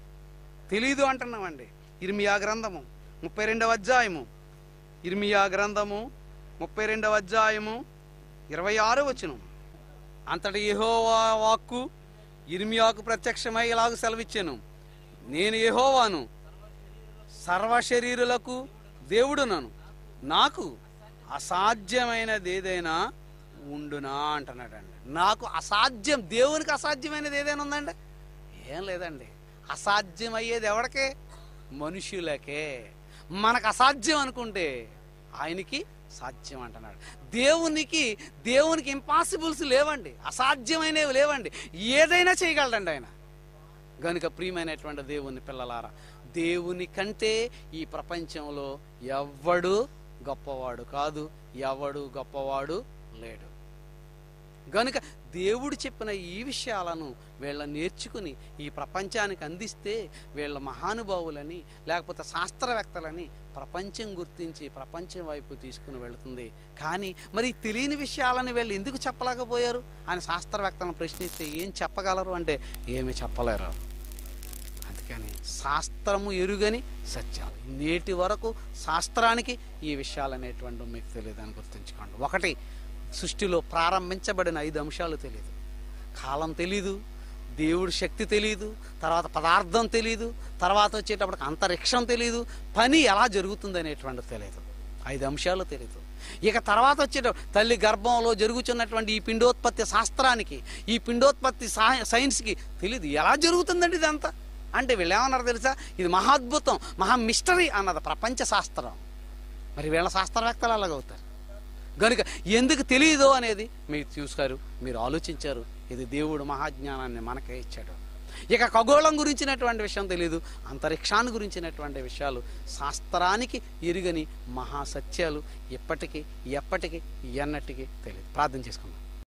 తెలీదు అంటున్నామండి ఇర్మియా గ్రంథము ముప్పై రెండవ అధ్యాయము ఇర్మియా గ్రంథము ముప్పై రెండవ అధ్యాయము ఇరవై ఆరో వచనం అంతటి యెహోవా వాక్కు ఇర్మియాకు ప్రత్యక్షమై ఇలాగ సెలవిచ్చాను నేను యెహోవాను సర్వ శరీరులకు దేవుడునను నాకు అసాధ్యమైనది ఏదైనా ఉండునా అంటున్నాడండి నాకు అసాధ్యం దేవునికి అసాధ్యమైనది ఏదైనా ఉందండి ఏం లేదండి అసాధ్యం అయ్యేది ఎవడికే మనుషులకే మనకు అసాధ్యం అనుకుంటే ఆయనకి సాధ్యం అంటున్నాడు దేవునికి దేవునికి ఇంపాసిబుల్స్ లేవండి అసాధ్యమైనవి లేవండి ఏదైనా చేయగలడండి ఆయన గనుక ప్రియమైనటువంటి దేవుని పిల్లలారా దేవుని కంటే ఈ ప్రపంచంలో ఎవ్వడు గొప్పవాడు కాదు ఎవడు గొప్పవాడు లేడు గనుక దేవుడు చెప్పిన ఈ విషయాలను వీళ్ళ నేర్చుకుని ఈ ప్రపంచానికి అందిస్తే వీళ్ళ మహానుభావులని లేకపోతే శాస్త్రవేత్తలని ప్రపంచం గుర్తించి ప్రపంచం వైపు తీసుకుని వెళుతుంది కానీ మరి ఈ తెలియని విషయాలని వీళ్ళు ఎందుకు చెప్పలేకపోయారు అని శాస్త్రవేత్తలను ప్రశ్నిస్తే ఏం చెప్పగలరు అంటే ఏమి చెప్పలేరు అందుకని శాస్త్రము ఎరుగని సత్యాలు నేటి వరకు శాస్త్రానికి ఈ విషయాలు అనేటువంటి మీకు తెలియదు అని గుర్తుంచుకోండి ఒకటి సృష్టిలో ప్రారంభించబడిన ఐదు అంశాలు తెలియదు కాలం తెలీదు దేవుడి శక్తి తెలియదు తర్వాత పదార్థం తెలియదు తర్వాత వచ్చేటప్పటికి అంతరిక్షం తెలియదు పని ఎలా జరుగుతుంది అనేటువంటిది తెలియదు ఐదు అంశాలు తెలియదు ఇక తర్వాత వచ్చే తల్లి గర్భంలో జరుగుతున్నటువంటి ఈ పిండోత్పత్తి శాస్త్రానికి ఈ పిండోత్పత్తి సా- సైన్స్కి తెలియదు ఎలా జరుగుతుందండి ఇదంతా అంటే వీళ్ళు ఏమన్నారు తెలుసా ఇది మహాద్భుతం మహా మిస్టరీ అన్నది ప్రపంచ శాస్త్రం మరి వీళ్ళ శాస్త్రవేత్తలు అలాగవుతారు కనుక ఎందుకు తెలియదు అనేది మీరు చూశారు మీరు ఆలోచించారు ఇది దేవుడు మహాజ్ఞానాన్ని మనకే ఇచ్చాడు ఇక ఖగోళం గురించినటువంటి విషయం తెలియదు అంతరిక్షాన్ని గురించినటువంటి విషయాలు శాస్త్రానికి ఎరుగని మహాసత్యాలు ఎప్పటికీ ఎప్పటికీ ఎన్నటికీ తెలియదు ప్రార్థన చేసుకుందాం